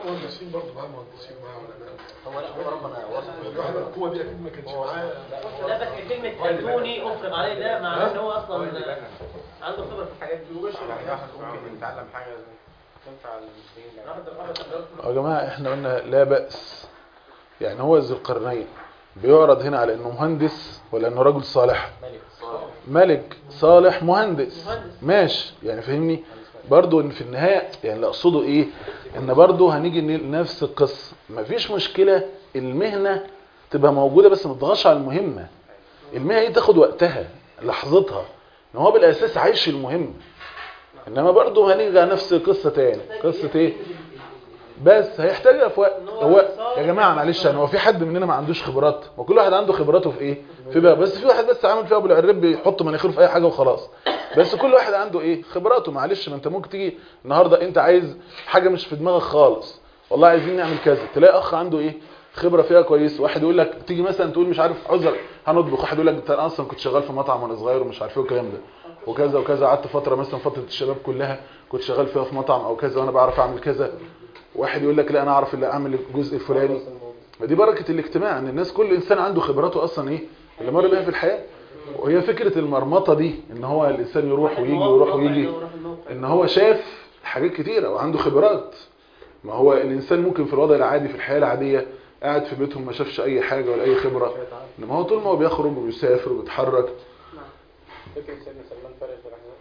معاه مهندسين برضه معاه مهندسين معاه علماء هو لا هو ربنا وصفه الواحد القوه دي اكيد ما كانش معاه لا بس كلمة أتوني أفرض عليه ده مع إن هو أصلا عنده خبرة في الحاجات دي يعني واحد ممكن يتعلم حاجة تنفع المسلمين يعني. يا جماعة احنا قلنا لا بأس يعني هو ذو القرنين بيعرض هنا على انه مهندس ولا انه رجل صالح ملك صالح مهندس مهندس. ماشي يعني فهمني برضو ان في النهاية يعني اللي اقصده ايه ان برضو هنيجي لنفس القصة مفيش مشكلة المهنة تبقى موجودة بس ما تضغطش على المهمة المهنة دي تاخد وقتها لحظتها ان هو بالاساس عايش المهم انما برضو هنيجي على نفس القصة تاني قصة ايه بس هيحتاجها في وقت هو يا جماعه معلش يعني هو في حد مننا ما عندوش خبرات وكل واحد عنده خبراته في ايه في بقى بس في واحد بس عامل فيها ابو العرب بيحط مناخيره في اي حاجه وخلاص بس كل واحد عنده ايه خبراته معلش ما انت ممكن تيجي النهارده انت عايز حاجه مش في دماغك خالص والله عايزين نعمل كذا تلاقي اخ عنده ايه خبره فيها كويس واحد يقول لك تيجي مثلا تقول مش عارف عذر هنطبخ واحد يقول لك انا اصلا كنت شغال في مطعم وانا صغير ومش عارف ايه والكلام ده وكذا وكذا قعدت فتره مثلا فتره الشباب كلها كنت شغال فيها في مطعم او كذا وانا بعرف اعمل كذا واحد يقول لك لا انا اعرف اللي اعمل الجزء الفلاني ما دي بركه الاجتماع ان الناس كل انسان عنده خبراته اصلا ايه اللي مر بيها في الحياه وهي فكره المرمطه دي ان هو الانسان يروح ويجي ويروح ويجي ان هو شاف حاجات كتيره وعنده خبرات ما هو الانسان ممكن في الوضع العادي في الحياه العاديه قاعد في بيتهم ما شافش اي حاجه ولا اي خبره انما هو طول ما هو بيخرج وبيسافر وبيتحرك فكرة سيدنا سلمان فارس الرحمن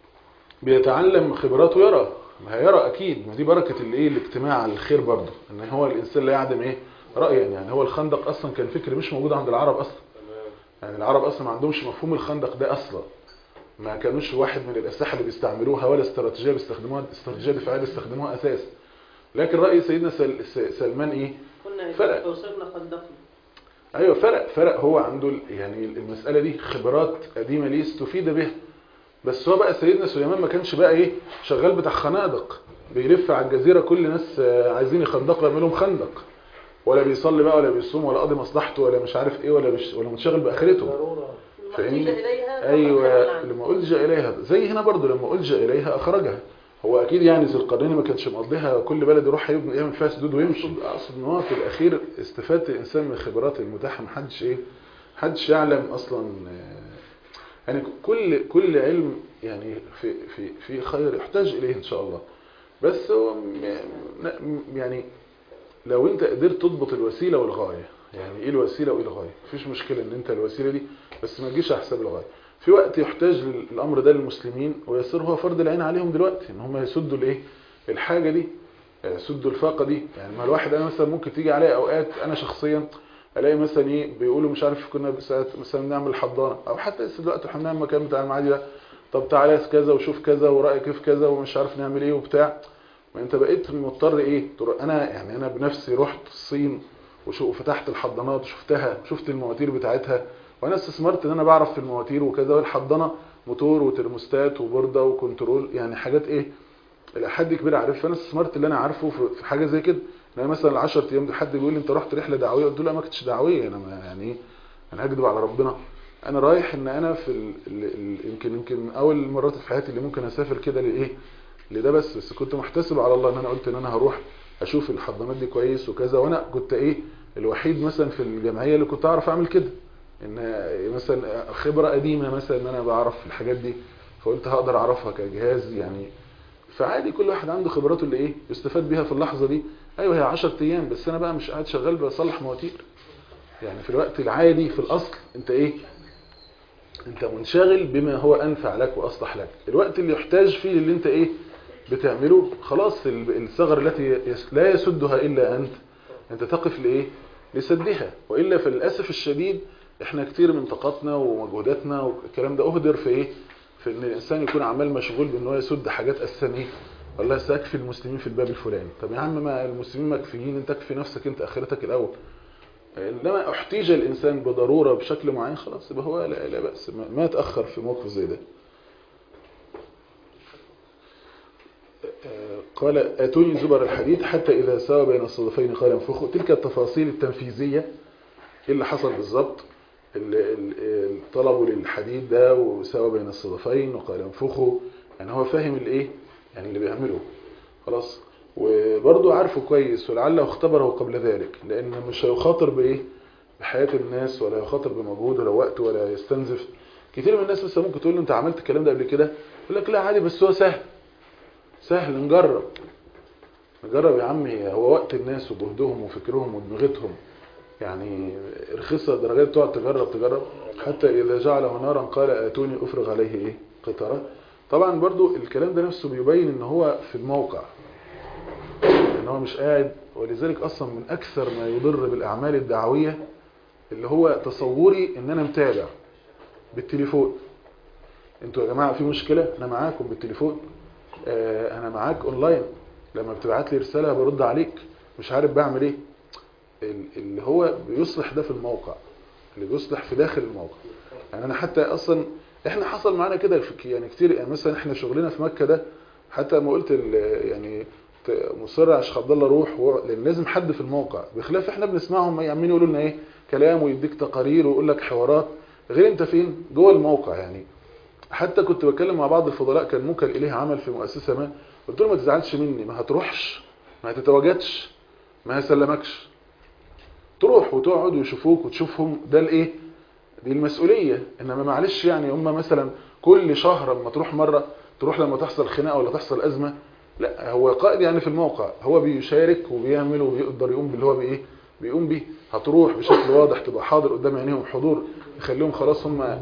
بيتعلم خبراته يرى ما هيرى اكيد ما دي بركه الايه الاجتماع على الخير برضه ان هو الانسان لا يعدم ايه رايا يعني هو الخندق اصلا كان فكر مش موجود عند العرب اصلا يعني العرب اصلا ما عندهمش مفهوم الخندق ده اصلا ما كانوش واحد من الاسلحه اللي بيستعملوها ولا استراتيجيه بيستخدموها استراتيجيه دفاعيه بيستخدموها اساسا لكن راي سيدنا سل... س- سلمان ايه كنا فرق. إذا وصلنا خندقنا ايوه فرق فرق هو عنده ال- يعني المساله دي خبرات قديمه ليه استفيد بها بس هو بقى سيدنا سليمان ما كانش بقى ايه شغال بتاع خنادق بيلف على الجزيره كل ناس آه، عايزين يخندقوا يعملوا لهم خندق ولا بيصلي بقى ولا بيصوم ولا قاضي مصلحته ولا مش عارف ايه ولا مش ولا منشغل باخرته فاهمني إليها ايوه لما ألجأ اليها زي هنا برضو لما ألجأ اليها اخرجها هو اكيد يعني ذو القرنين ما كانش مقضيها كل بلد يروح يبني يعمل فيها سدود ويمشي اقصد ان هو في الاخير استفادة الانسان من الخبرات المتاحه محدش ايه محدش يعلم اصلا آه، يعني كل كل علم يعني في في في خير يحتاج اليه ان شاء الله بس هو م- م- يعني لو انت قدرت تضبط الوسيله والغايه يعني ايه الوسيله وايه الغايه مفيش مشكله ان انت الوسيله دي بس ما تجيش على حساب الغايه في وقت يحتاج الامر ده للمسلمين ويصير هو فرض العين عليهم دلوقتي ان هم يسدوا الايه الحاجه دي يسدوا الفاقه دي يعني ما الواحد انا مثلا ممكن تيجي عليا اوقات انا شخصيا الاقي مثلا ايه بيقولوا مش عارف كنا ساعات مثلا نعمل حضانه او حتى لسه دلوقتي احنا بنعمل مكان بتاع المعادي ده طب تعالى كذا وشوف كذا ورايك في كذا ومش عارف نعمل ايه وبتاع ما انت بقيت مضطر ايه تروح- انا يعني انا بنفسي رحت الصين وشو فتحت الحضانات وشفتها شفت المواتير بتاعتها وانا استثمرت ان انا بعرف في المواتير وكذا والحضانه موتور وترموستات وبورده وكنترول يعني حاجات ايه الى حد كبير عارف فانا استثمرت اللي انا عارفه في في حاجه زي كده انا مثلا ال 10 ايام دي حد بيقول لي انت رحت رحله دعويه قلت له لا ما كنتش دعويه انا ما يعني ايه انا هكذب على ربنا انا رايح ان انا في ال ال ال يمكن يمكن من اول المرات في حياتي اللي ممكن اسافر كده لايه لده بس بس كنت محتسب على الله ان انا قلت ان انا هروح اشوف الحضانات دي كويس وكذا وانا كنت ايه الوحيد مثلا في الجمعيه اللي كنت اعرف اعمل كده ان مثلا خبره قديمه مثلا ان انا بعرف الحاجات دي فقلت هقدر اعرفها كجهاز يعني فعادي كل واحد عنده خبراته اللي ايه يستفاد بيها في اللحظه دي ايوه هي 10 ايام بس انا بقى مش قاعد شغال بصلح مواتير يعني في الوقت العادي في الاصل انت ايه انت منشغل بما هو انفع لك واصلح لك الوقت اللي يحتاج فيه اللي انت ايه بتعمله خلاص ال- الثغر التي يس- لا يسدها الا انت انت تقف لايه لسدها والا فللاسف الشديد احنا كتير من طاقتنا ومجهوداتنا والكلام ده اهدر في ايه في ان الانسان يكون عمال مشغول بان هو يسد حاجات اساسا ايه والله سيكفي المسلمين في الباب الفلاني طب يا عم ما المسلمين مكفيين انت تكفي نفسك انت اخرتك الاول انما احتيج الانسان بضروره بشكل معين خلاص يبقى هو لا, لا باس ما ما يتاخر في موقف زي ده آه، قال اتوني زبر الحديد حتى اذا ساوى بين الصدفين قال انفخوا تلك التفاصيل التنفيذيه ايه اللي حصل بالظبط ال- ال- ال- طلبوا للحديد ده وساوى بين الصدفين وقال انفخوا يعني هو فاهم الايه يعني اللي بيعمله خلاص وبرضه عارفه كويس ولعله اختبره قبل ذلك لان مش هيخاطر بايه بحياة الناس ولا يخاطر بمجهود ولا وقت ولا يستنزف كتير من الناس مثلا ممكن تقول له انت عملت الكلام ده قبل كده يقول لك لا عادي بس هو سهل سهل نجرب نجرب يا عمي هو وقت الناس وجهدهم وفكرهم ودماغتهم يعني رخصة درجات تقعد تجرب تجرب حتى إذا جعله نارا قال آتوني أفرغ عليه إيه قطرة طبعا برضو الكلام ده نفسه بيبين ان هو في الموقع ان هو مش قاعد ولذلك اصلا من اكثر ما يضر بالاعمال الدعوية اللي هو تصوري ان انا متابع بالتليفون انتوا يا جماعة في مشكلة انا معاكم بالتليفون آه انا معاك اونلاين لما بتبعت لي رسالة برد عليك مش عارف بعمل ايه ال- اللي هو بيصلح ده في الموقع اللي بيصلح في داخل الموقع يعني انا حتى اصلا احنا حصل معانا كده في- يعني كتير يعني مثلا احنا شغلنا في مكة ده حتى ما قلت ال- يعني ت- مصر على شيخ عبد الله روح و- لان لازم حد في الموقع بخلاف احنا بنسمعهم عمالين يقولوا لنا ايه كلام ويديك تقارير ويقول لك حوارات غير انت فين جوه الموقع يعني حتى كنت بتكلم مع بعض الفضلاء كان موكل اليه عمل في مؤسسه ما قلت له ما تزعلش مني ما هتروحش ما هتتواجدش ما هسلمكش تروح وتقعد ويشوفوك وتشوفهم ده الايه دي المسؤولية انما معلش يعني هم مثلا كل شهر لما تروح مرة تروح لما تحصل خناقة ولا تحصل ازمة لا هو قائد يعني في الموقع هو بيشارك وبيعمل وبيقدر يقوم باللي هو بايه بيقوم بيه هتروح بشكل واضح تبقى حاضر قدام عينيهم حضور يخليهم خلاص هم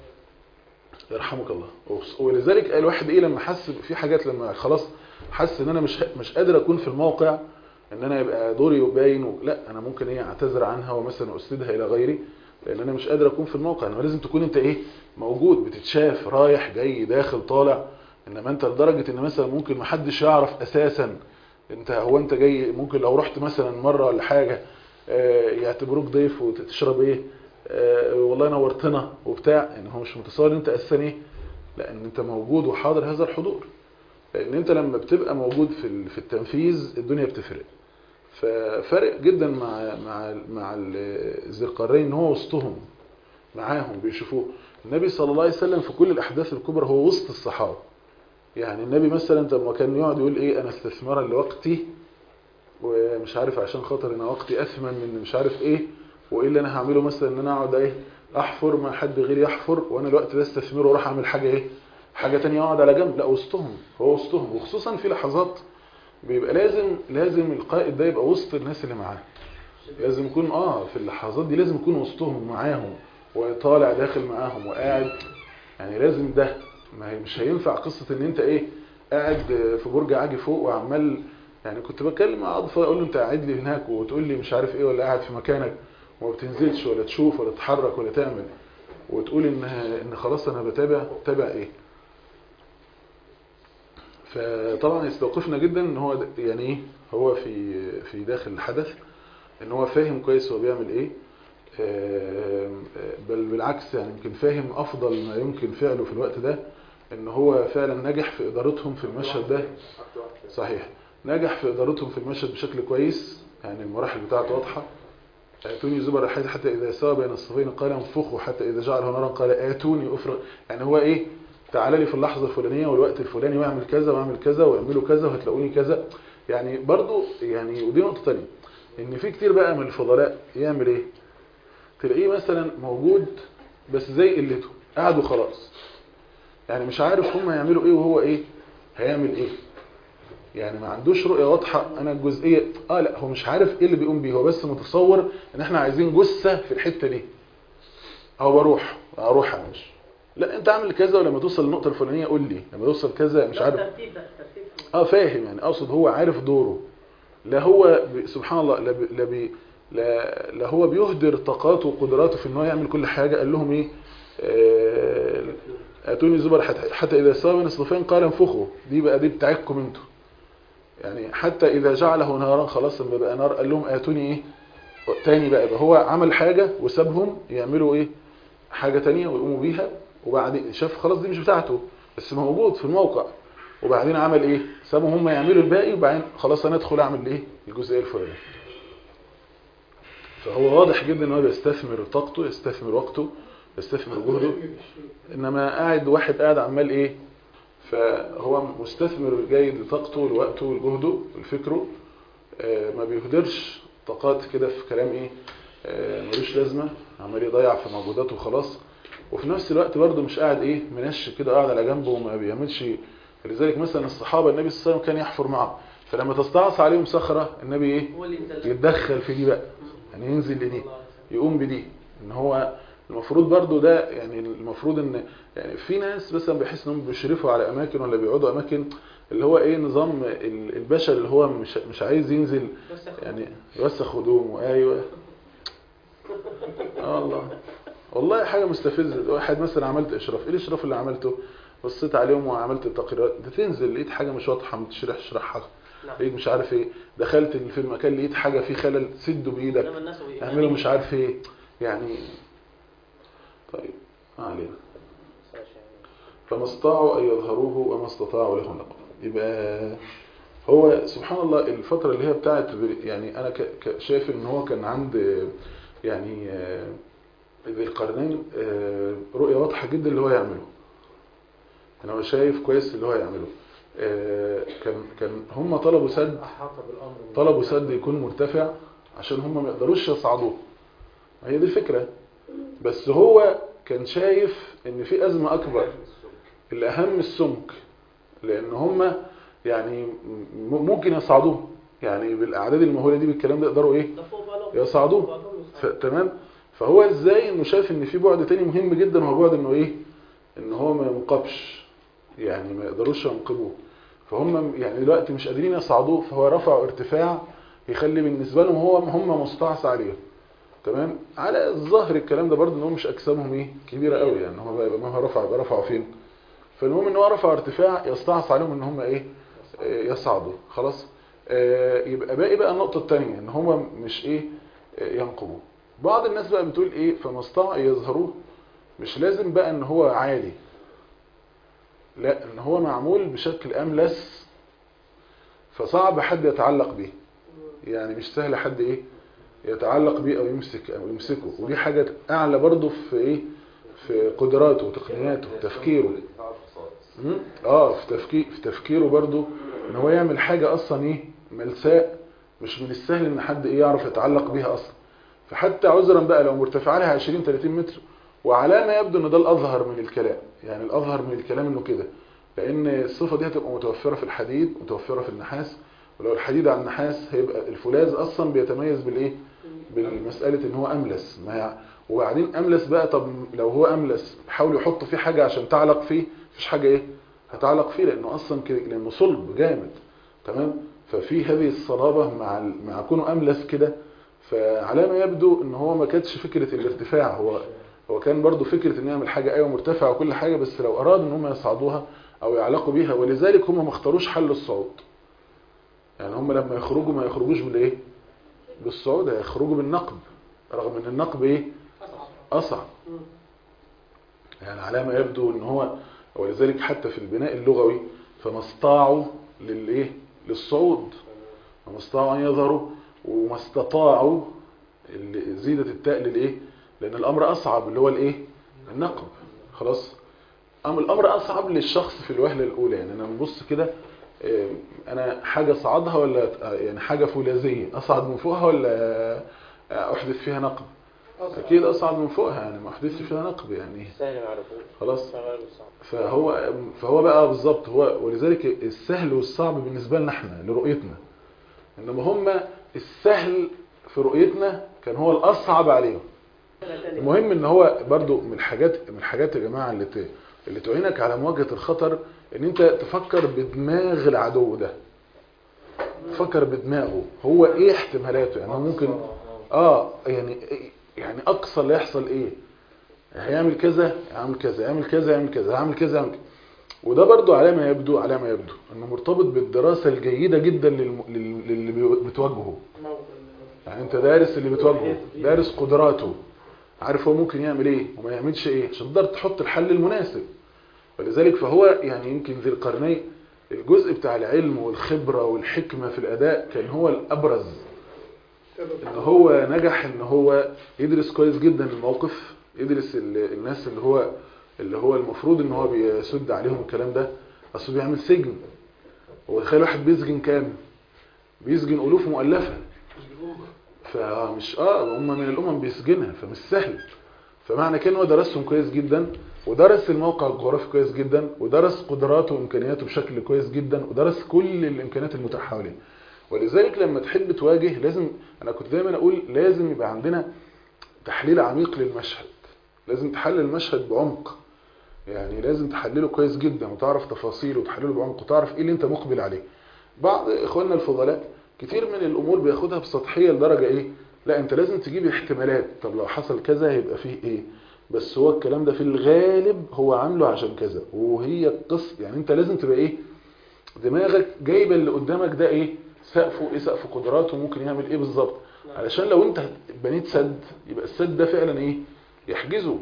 يرحمك الله ولذلك الواحد ايه لما حس في حاجات لما خلاص حس ان انا مش مش قادر اكون في الموقع ان انا يبقى دوري باين و... لا انا ممكن ايه اعتذر عنها ومثلا اسندها الى غيري لان انا مش قادر اكون في الموقع انما لازم تكون انت ايه موجود بتتشاف رايح جاي داخل طالع انما انت لدرجة ان مثلا ممكن محدش يعرف اساسا انت هو انت جاي ممكن لو رحت مثلا مرة ولا حاجة آه، يعتبروك ضيف وتشرب ايه آه، والله نورتنا وبتاع يعني هو مش متصور انت اساسا ايه لان انت موجود وحاضر هذا الحضور لان انت لما بتبقى موجود في ال- في التنفيذ الدنيا بتفرق ففرق جدا مع مع مع ال- ذي القرين ان هو وسطهم معاهم بيشوفوه النبي صلى الله عليه وسلم في كل الاحداث الكبرى هو وسط الصحابه يعني النبي مثلا لما كان يقعد يقول ايه انا استثمارا لوقتي ومش عارف عشان خاطر انا وقتي اثمن من مش عارف ايه وايه اللي انا هعمله مثلا ان انا اقعد ايه احفر ما حد غيري يحفر وانا الوقت ده استثمره واروح اعمل حاجه ايه حاجه تانية اقعد على جنب لا وسطهم هو وسطهم وخصوصا في لحظات بيبقى لازم لازم القائد ده يبقى وسط الناس اللي معاه لازم يكون اه في اللحظات دي لازم يكون وسطهم معاهم وطالع داخل معاهم وقاعد يعني لازم ده ما هي مش هينفع قصة ان انت ايه قاعد في برج عاجي فوق وعمال يعني كنت بتكلم مع عضفة اقول له انت قاعد لي هناك وتقول لي مش عارف ايه ولا قاعد في مكانك وما بتنزلش ولا تشوف ولا تتحرك ولا تعمل وتقول ان ان خلاص انا بتابع تابع ايه فطبعا يستوقفنا جدا ان هو د- يعني ايه هو في في داخل الحدث ان هو فاهم كويس هو بيعمل ايه آم، بل بالعكس يعني يمكن فاهم افضل ما يمكن فعله في الوقت ده ان هو فعلا نجح في ادارتهم في المشهد ده صحيح نجح في ادارتهم في المشهد بشكل كويس يعني المراحل بتاعته واضحه اتوني زبر الحيث حتى اذا سوى بين الصفين قال انفخوا حتى اذا جعله نارا قال اتوني افرغ يعني هو ايه تعالى لي في اللحظه الفلانيه والوقت الفلاني واعمل كذا واعمل كذا واعملوا كذا وهتلاقوني كذا يعني برضو يعني ودي نقطه ثانيه ان في كتير بقى من الفضلاء يعمل ايه تلاقيه مثلا موجود بس زي قلته قاعد وخلاص يعني مش عارف هم يعملوا ايه وهو ايه هيعمل ايه يعني ما عندوش رؤية واضحة انا الجزئية اه لا هو مش عارف ايه اللي بيقوم بيه هو بس متصور ان احنا عايزين جثة في الحتة دي او بروح اروح امشي لا انت اعمل كذا ولما توصل للنقطة الفلانية قول لي لما توصل كذا مش عارف ترتيب بقى ترتيب اه فاهم يعني اقصد هو عارف دوره لا هو ب- سبحان الله لا, ب- لا, بي لا, لا هو بيهدر طاقاته وقدراته في ان هو يعمل كل حاجة قال لهم ايه آه، اتوني زبر حتى, حتى اذا سوى من الصفين قال انفخوا دي بقى دي بتاعتكم انتوا يعني حتى اذا جعله نارا خلاص لما بقى نار قال لهم اتوني ايه تاني بقى, بقى هو عمل حاجة وسابهم يعملوا ايه حاجة تانية ويقوموا بيها وبعدين شاف خلاص دي مش بتاعته بس موجود في الموقع وبعدين عمل ايه سابهم هم يعملوا الباقي وبعدين خلاص انا ادخل اعمل ايه الجزئيه الفلانيه فهو واضح جدا ان هو بيستثمر طاقته يستثمر وقته يستثمر جهده انما قاعد واحد قاعد عمال ايه فهو مستثمر جيد لطاقته لوقته لجهده لفكره آه، ما بيهدرش طاقات كده في كلام ايه آه، ملوش لازمه عمال يضيع في موجوداته وخلاص وفي نفس الوقت برضه مش قاعد ايه منش كده قاعد على جنبه وما بيعملش لذلك مثلا الصحابه النبي صلى الله عليه وسلم كان يحفر معه فلما تستعصى عليهم صخره النبي ايه هو اللي ينزل يتدخل في دي بقى يعني ينزل لدي يقوم بدي ان هو المفروض برضو ده يعني المفروض ان يعني في ناس مثلا بيحس انهم بيشرفوا على اماكن ولا بيقعدوا اماكن اللي هو ايه نظام ال- البشر اللي هو مش مش عايز ينزل بس ياخد- يعني يوسخ هدومه ايوه اه والله والله حاجه مستفزه واحد مثلا عملت اشراف ايه الاشراف اللي عملته بصيت عليهم وعملت التقريرات بتنزل لقيت حاجه مش واضحه ما تشرح اشرحها نعم. لقيت مش عارف ايه دخلت في المكان لقيت حاجه فيه خلل سده بايدك انما الناس وإيه؟ اعمله مش عارف ايه يعني طيب ما علينا فما استطاعوا ان يظهروه وما استطاعوا له نقبا يبقى هو سبحان الله الفترة اللي هي بتاعت يعني انا ك- ك- شايف ان هو كان عند يعني آه، ذي القرنين آه، رؤية واضحة جدا اللي هو يعمله انا هو شايف كويس اللي هو يعمله آه، كان كان هم طلبوا سد أحاط بالأمر طلبوا سد يكون مرتفع عشان هم ما يقدروش يصعدوه هي دي الفكرة بس هو كان شايف ان في ازمة اكبر الاهم السمك لان هم يعني م- ممكن يصعدوه يعني بالاعداد المهوله دي بالكلام ده يقدروا ايه ده فوق بقى لو- يصعدوه. بعضهم ف... يصعدوه. تمام فهو ازاي انه شايف ان في بعد تاني مهم جدا وهو بعد انه ايه ان هو ما ينقبش يعني ما يقدروش ينقبوه فهم يعني دلوقتي مش قادرين يصعدوه فهو رفع ارتفاع يخلي بالنسبه لهم هو هم مستعصى عليهم تمام على الظاهر الكلام ده برضه ان هو مش اجسامهم ايه كبيره قوي يعني هم بقى ما هو رفع يبقى رفعوا فين فالمهم ان هو رفع ارتفاع يستعصى عليهم ان هم ايه آه، يصعدوا خلاص آه، يبقى باقي بقى النقطه الثانيه ان هم مش ايه آه، ينقبوا بعض الناس بقى بتقول ايه فما استطاعوا يظهروه مش لازم بقى ان هو عالي لا ان هو معمول بشكل املس فصعب حد يتعلق بيه يعني مش سهل حد ايه يتعلق بيه او يمسك او يمسكه ودي حاجة اعلى برضه في ايه في قدراته وتقنياته وتفكيره مم؟ اه في تفكير في تفكيره برضه ان هو يعمل حاجة اصلا ايه ملساء مش من السهل ان حد ايه يعرف يتعلق بيها اصلا فحتى عذرا بقى لو مرتفع لها 20 30 متر وعلى ما يبدو ان ده الاظهر من الكلام يعني الاظهر من الكلام انه كده لان الصفة دي هتبقى متوفرة في الحديد متوفرة في النحاس ولو الحديد على النحاس هيبقى الفولاذ اصلا بيتميز بالايه بالمسألة ان هو املس ما يع- وبعدين املس بقى طب لو هو املس حاولوا يحطوا فيه حاجة عشان تعلق فيه مفيش حاجة ايه هتعلق فيه لانه اصلا كده لانه صلب جامد تمام ففي هذه الصلابة مع ال- مع كونه املس كده فعلى ما يبدو ان هو ما كانتش فكرة الارتفاع هو هو كان برضو فكرة انه يعمل حاجة ايوه مرتفعة وكل حاجة بس لو اراد ان هم يصعدوها او يعلقوا بيها ولذلك هم ما اختاروش حل الصعود يعني هم لما يخرجوا ما يخرجوش بالايه بالصعود هيخرجوا بالنقب رغم ان النقب ايه اصعب يعني على ما يبدو ان هو ولذلك حتى في البناء اللغوي فما استطاعوا للايه للصعود وما استطاعوا ان يظهروا وما استطاعوا ال- زيدة التاء للايه لان الامر اصعب اللي هو الايه النقب خلاص أم الامر اصعب للشخص في الوهلة الاولى يعني انا ببص كده آه، انا حاجة صعدها ولا آه، يعني حاجة فولاذية اصعد من فوقها ولا آه، احدث فيها نقب اكيد اصعد من فوقها يعني ما احدثش فيها نقب يعني سهل معرفوه خلاص سهل والصعب فهو فهو بقى بالظبط هو ولذلك السهل والصعب بالنسبة لنا احنا لرؤيتنا انما هم السهل في رؤيتنا كان هو الاصعب عليهم المهم ان هو برضو من الحاجات من الحاجات يا جماعة اللي ت... اللي تعينك على مواجهة الخطر ان انت تفكر بدماغ العدو ده تفكر بدماغه هو ايه احتمالاته يعني هو ممكن اه يعني يعني اقصى اللي يحصل ايه هيعمل كذا يعمل كذا يعمل كذا يعمل كذا يعمل كذا يعمل كذا وده برضو على ما يبدو على ما يبدو انه مرتبط بالدراسة الجيدة جدا للم... لل- للي بي- بتواجهه يعني انت دارس اللي بتواجهه دارس قدراته عارف هو ممكن يعمل ايه وما يعملش ايه عشان تقدر تحط الحل المناسب ولذلك فهو يعني يمكن ذي القرنين الجزء بتاع العلم والخبرة والحكمة في الأداء كان هو الأبرز ان هو نجح ان هو يدرس كويس جدا الموقف يدرس ال- الناس اللي هو اللي هو المفروض ان هو بيسد عليهم الكلام ده اصل بيعمل سجن هو تخيل واحد بيسجن كام بيسجن الوف مؤلفه فمش اه هم من الامم بيسجنها فمش سهل فمعنى كده إن هو درسهم كويس جدا ودرس الموقع الجغرافي كويس جدا ودرس قدراته وامكانياته بشكل كويس جدا ودرس كل الامكانيات المتاحه حواليه ولذلك لما تحب تواجه لازم انا كنت دايما اقول لازم يبقى عندنا تحليل عميق للمشهد لازم تحلل المشهد بعمق يعني لازم تحلله كويس جدا وتعرف تفاصيله وتحلله بعمق وتعرف ايه اللي انت مقبل عليه بعض اخواننا الفضلاء كتير من الامور بياخدها بسطحيه لدرجه ايه لا انت لازم تجيب احتمالات طب لو حصل كذا هيبقى فيه ايه بس هو الكلام ده في الغالب هو عامله عشان كذا وهي القصه يعني انت لازم تبقى ايه دماغك جايبه اللي قدامك ده ايه سقفه ايه سقف قدراته ممكن يعمل ايه بالظبط علشان لو انت بنيت سد يبقى السد ده فعلا ايه يحجزه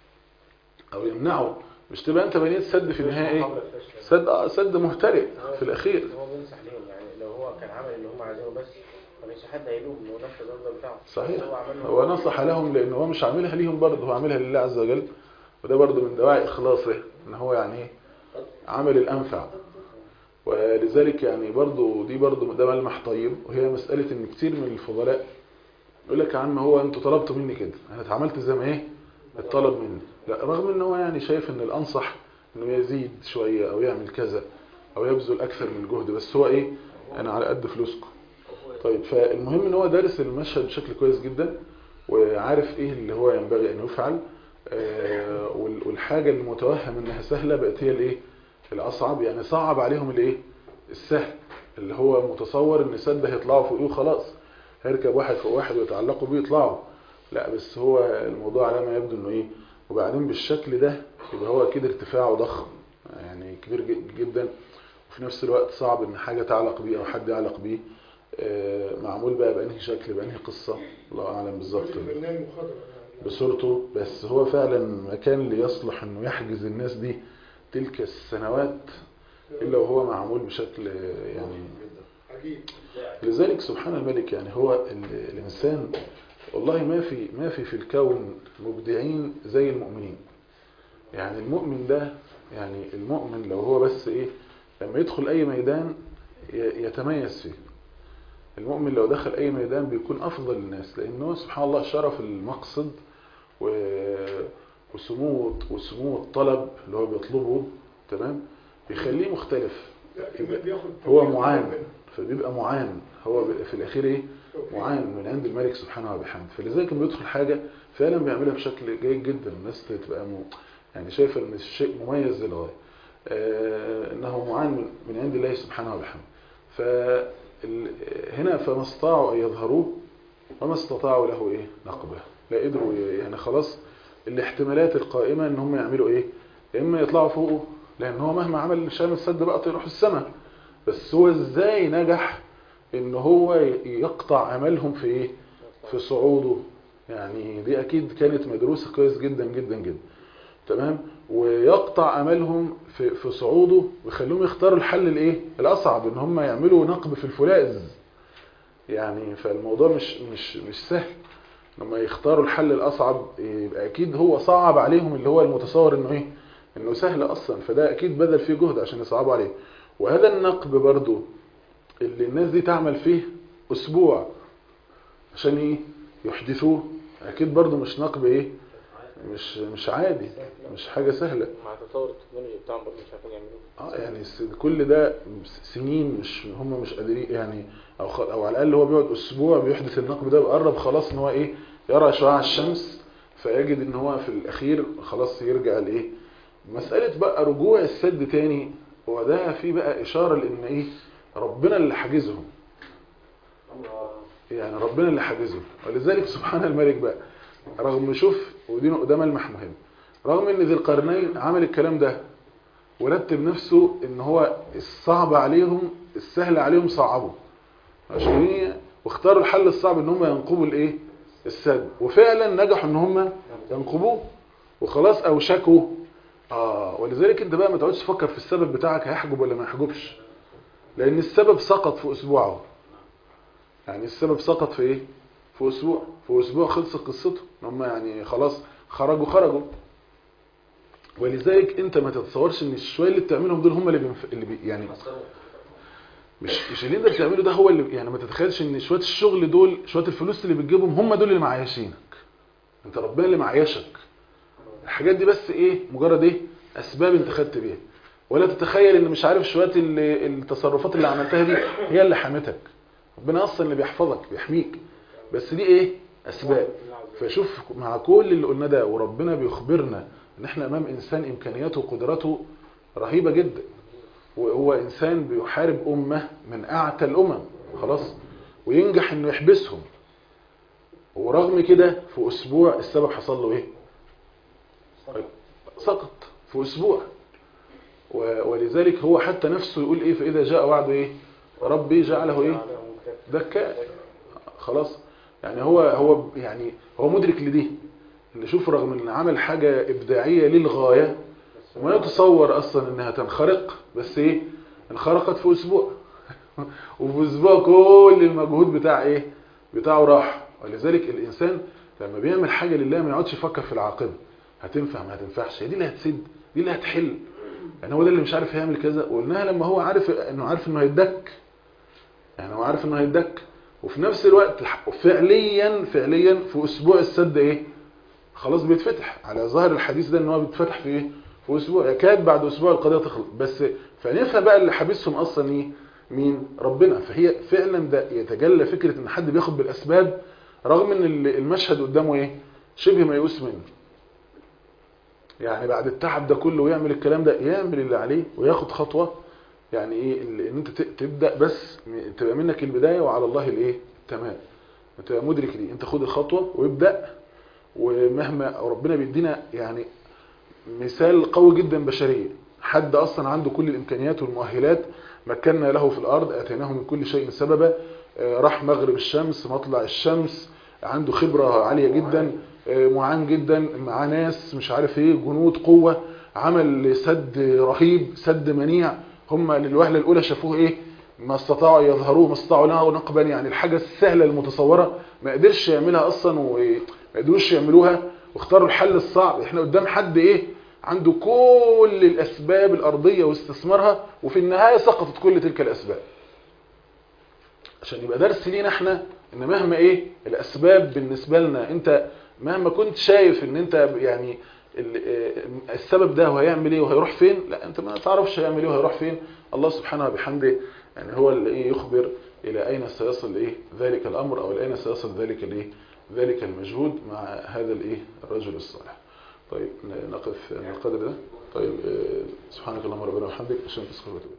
او يمنعه مش تبقى انت بنيت سد في النهايه ايه سد اه سد مهترئ في الاخير هو بينصح ليهم يعني لو هو كان عمل اللي هم عايزينه بس ما كانش حد هيلوم لو نفذ الامر بتاعه صحيح هو عمل هو نصح لهم لان هو مش عاملها ليهم برضه هو عاملها لله عز وجل وده برضه من دواعي اخلاصه ان هو يعني ايه عمل الانفع ولذلك يعني برضه دي برضه ده ملمح طيب وهي مساله ان كتير من الفضلاء يقول لك يا عم هو انتوا طلبتوا مني كده انا اتعاملت زي ما ايه اتطلب مني لا رغم ان هو يعني شايف ان الانصح انه يزيد شويه او يعمل كذا او يبذل اكثر من الجهد بس هو ايه انا على قد فلوسكم طيب فالمهم ان هو دارس المشهد بشكل كويس جدا وعارف ايه اللي هو ينبغي ان يفعل آه، وال- والحاجة اللي متوهم انها سهلة بقت هي الايه الاصعب يعني صعب عليهم الايه السهل اللي هو متصور ان سد هيطلعوا فوقيه وخلاص هيركب واحد فوق واحد ويتعلقوا بيه يطلعوا لا بس هو الموضوع على ما يبدو انه ايه وبعدين بالشكل ده يبقى هو كده ارتفاعه ضخم يعني كبير ج- جدا وفي نفس الوقت صعب ان حاجة تعلق بيه او حد يعلق بيه آه، معمول بقى بأنهي شكل بأنهي قصة الله أعلم بالظبط الفنان مخضرم يعني بصورته بس هو فعلا مكان ليصلح انه يحجز الناس دي تلك السنوات الا وهو معمول بشكل آه، يعني عجيب لذلك سبحان الملك يعني هو ال- الانسان والله ما في ما في في الكون مبدعين زي المؤمنين يعني المؤمن ده يعني المؤمن لو هو بس ايه لما يدخل اي ميدان ي- يتميز فيه المؤمن لو دخل اي ميدان بيكون افضل الناس لانه سبحان الله شرف المقصد و- وسمو وسمو الطلب اللي هو بيطلبه تمام بيخليه مختلف كمان بياخد هو معان فبيبقى معان هو بيبقى في الاخير ايه معان من عند الملك سبحانه وبحمده فلذلك لما بيدخل حاجه فعلا بيعملها بشكل جيد جدا الناس تبقى م... يعني شايفه ان الشيء مميز للغايه آه انه معان من, من عند الله سبحانه وبحمده فهنا فما استطاعوا ان يظهروه وما استطاعوا له ايه نقبه لا قدروا ي- يعني خلاص الاحتمالات القائمه ان هم يعملوا ايه يا اما يطلعوا فوقه لان هو مهما عمل شام السد بقى يروح السماء بس هو ازاي نجح ان هو ي- يقطع املهم في ايه في صعوده يعني دي اكيد كانت مدروسة كويس جدا جدا جدا تمام ويقطع املهم في في صعوده ويخليهم يختاروا الحل الايه الاصعب ان هم يعملوا نقب في الفولاذ يعني فالموضوع مش مش مش سهل لما يختاروا الحل الاصعب يبقى اكيد هو صعب عليهم اللي هو المتصور انه ايه انه سهل اصلا فده اكيد بذل فيه جهد عشان يصعبوا عليه وهذا النقب برضو اللي الناس دي تعمل فيه اسبوع عشان ايه يحدثوه اكيد برضو مش نقب ايه مش مش عادي مش حاجة سهلة مع تطور التكنولوجيا بتاعهم برضه مش عارفين يعملوه اه يعني الس- كل ده سنين مش هم مش قادرين يعني او خ... او على الاقل هو بيقعد اسبوع بيحدث النقب ده وقرب خلاص ان هو ايه يرى شعاع الشمس فيجد ان هو في الاخير خلاص يرجع لايه مسألة بقى رجوع السد تاني هو ده في بقى اشارة لان ايه ربنا اللي حاجزهم يعني ربنا اللي حاجزهم ولذلك سبحان الملك بقى رغم شوف ودي ده ملمح مهم رغم ان ذي القرنين عمل الكلام ده ورتب نفسه ان هو الصعب عليهم السهل عليهم صعبه عشان ايه واختاروا الحل الصعب ان هم ينقبوا الايه السد وفعلا نجحوا ان هم ينقبوه وخلاص اوشكوا اه ولذلك انت بقى ما تقعدش تفكر في السبب بتاعك هيحجب ولا ما يحجبش لان السبب سقط في اسبوعه يعني السبب سقط في ايه في اسبوع في اسبوع خلصت قصته ان هم يعني خلاص خرجوا خرجوا ولذلك انت ما تتصورش ان الشويه اللي بتعملهم دول هم اللي, بينف... اللي بي... يعني مش مش اللي انت بتعمله ده هو اللي يعني ما تتخيلش ان شويه الشغل دول شويه الفلوس اللي بتجيبهم هم دول اللي معيشينك انت ربنا اللي معيشك الحاجات دي بس ايه مجرد ايه اسباب انت خدت بيها ولا تتخيل ان مش عارف شويه ال- التصرفات اللي عملتها دي هي اللي حمتك ربنا اصلا اللي بيحفظك بيحميك بس دي ايه اسباب فشوف مع كل اللي قلنا ده وربنا بيخبرنا ان احنا امام انسان امكانياته وقدراته رهيبه جدا وهو انسان بيحارب امه من اعتى الامم خلاص وينجح انه يحبسهم ورغم كده في اسبوع السبب حصل له ايه سقط في اسبوع و- ولذلك هو حتى نفسه يقول ايه فاذا جاء وعد ايه ربي جعله ايه دكاء خلاص يعني هو هو يعني هو مدرك لدي اللي شوف رغم ان عمل حاجة ابداعية للغاية وما يتصور اصلا انها تنخرق بس ايه انخرقت في اسبوع وفي اسبوع كل المجهود بتاع ايه بتاعه راح ولذلك الانسان لما بيعمل حاجة لله ما يقعدش يفكر في العاقبة هتنفع ما هتنفعش هي دي اللي هتسد دي اللي هتحل يعني هو ده اللي مش عارف يعمل كذا وقلناها لما هو عارف انه عارف انه هيدك يعني هو عارف انه هيدك وفي نفس الوقت فعليا فعليا في اسبوع السد ايه خلاص بيتفتح على ظاهر الحديث ده ان هو بيتفتح في ايه في اسبوع يكاد بعد اسبوع القضيه تخلص بس فنفهم بقى اللي حابسهم اصلا ايه مين ربنا فهي فعلا ده يتجلى فكره ان حد بياخد بالاسباب رغم ان ال- المشهد قدامه ايه شبه ميؤوس منه يعني بعد التعب ده كله ويعمل الكلام ده يعمل اللي عليه وياخد خطوه يعني ايه ال- ان انت ت- تبدا بس م- تبقى منك البدايه وعلى الله الايه تمام تبقى مدرك دي انت خد الخطوه وابدا ومهما ربنا بيدينا يعني مثال قوي جدا بشريا حد اصلا عنده كل الامكانيات والمؤهلات مكنا له في الارض اتيناه من كل شيء سببا آه، راح مغرب الشمس مطلع الشمس عنده خبرة عالية جدا آه، معان جدا معاه ناس مش عارف ايه جنود قوة عمل سد رهيب سد منيع هم للوهلة الاولى شافوه ايه ما استطاعوا يظهروه ما استطاعوا له نقبا يعني الحاجة السهلة المتصورة ما قدرش يعملها اصلا وما قدروش يعملوها واختاروا الحل الصعب احنا قدام حد ايه عنده كل الاسباب الارضية واستثمارها وفي النهاية سقطت كل تلك الاسباب عشان يبقى درس لينا احنا ان مهما ايه الاسباب بالنسبة لنا انت مهما كنت شايف ان انت يعني ال- آه، السبب ده وهيعمل ايه وهيروح فين لا انت ما تعرفش هيعمل ايه وهيروح فين الله سبحانه وبحمده يعني هو اللي ايه يخبر الى اين سيصل ايه ذلك الامر او الى اين سيصل ذلك الايه ذلك المجهود مع هذا الايه الرجل الصالح طيب ن- نقف عند القدر ده طيب آه، سبحانك اللهم ربنا وبحمدك عشان تسخر وتبارك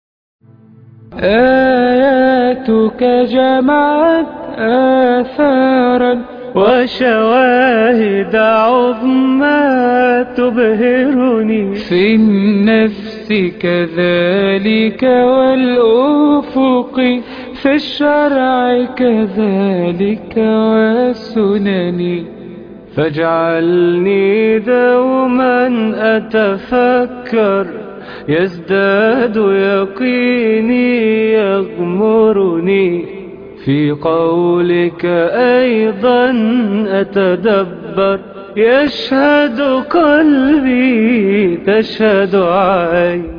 آياتك جمعت آثارا وشواهد عظمى تبهرني في النفس كذلك والأفق في الشرع كذلك والسنن فاجعلني دوما أتفكر يزداد يقيني يغمرني في قولك أيضا أتدبر يشهد قلبي تشهد عيني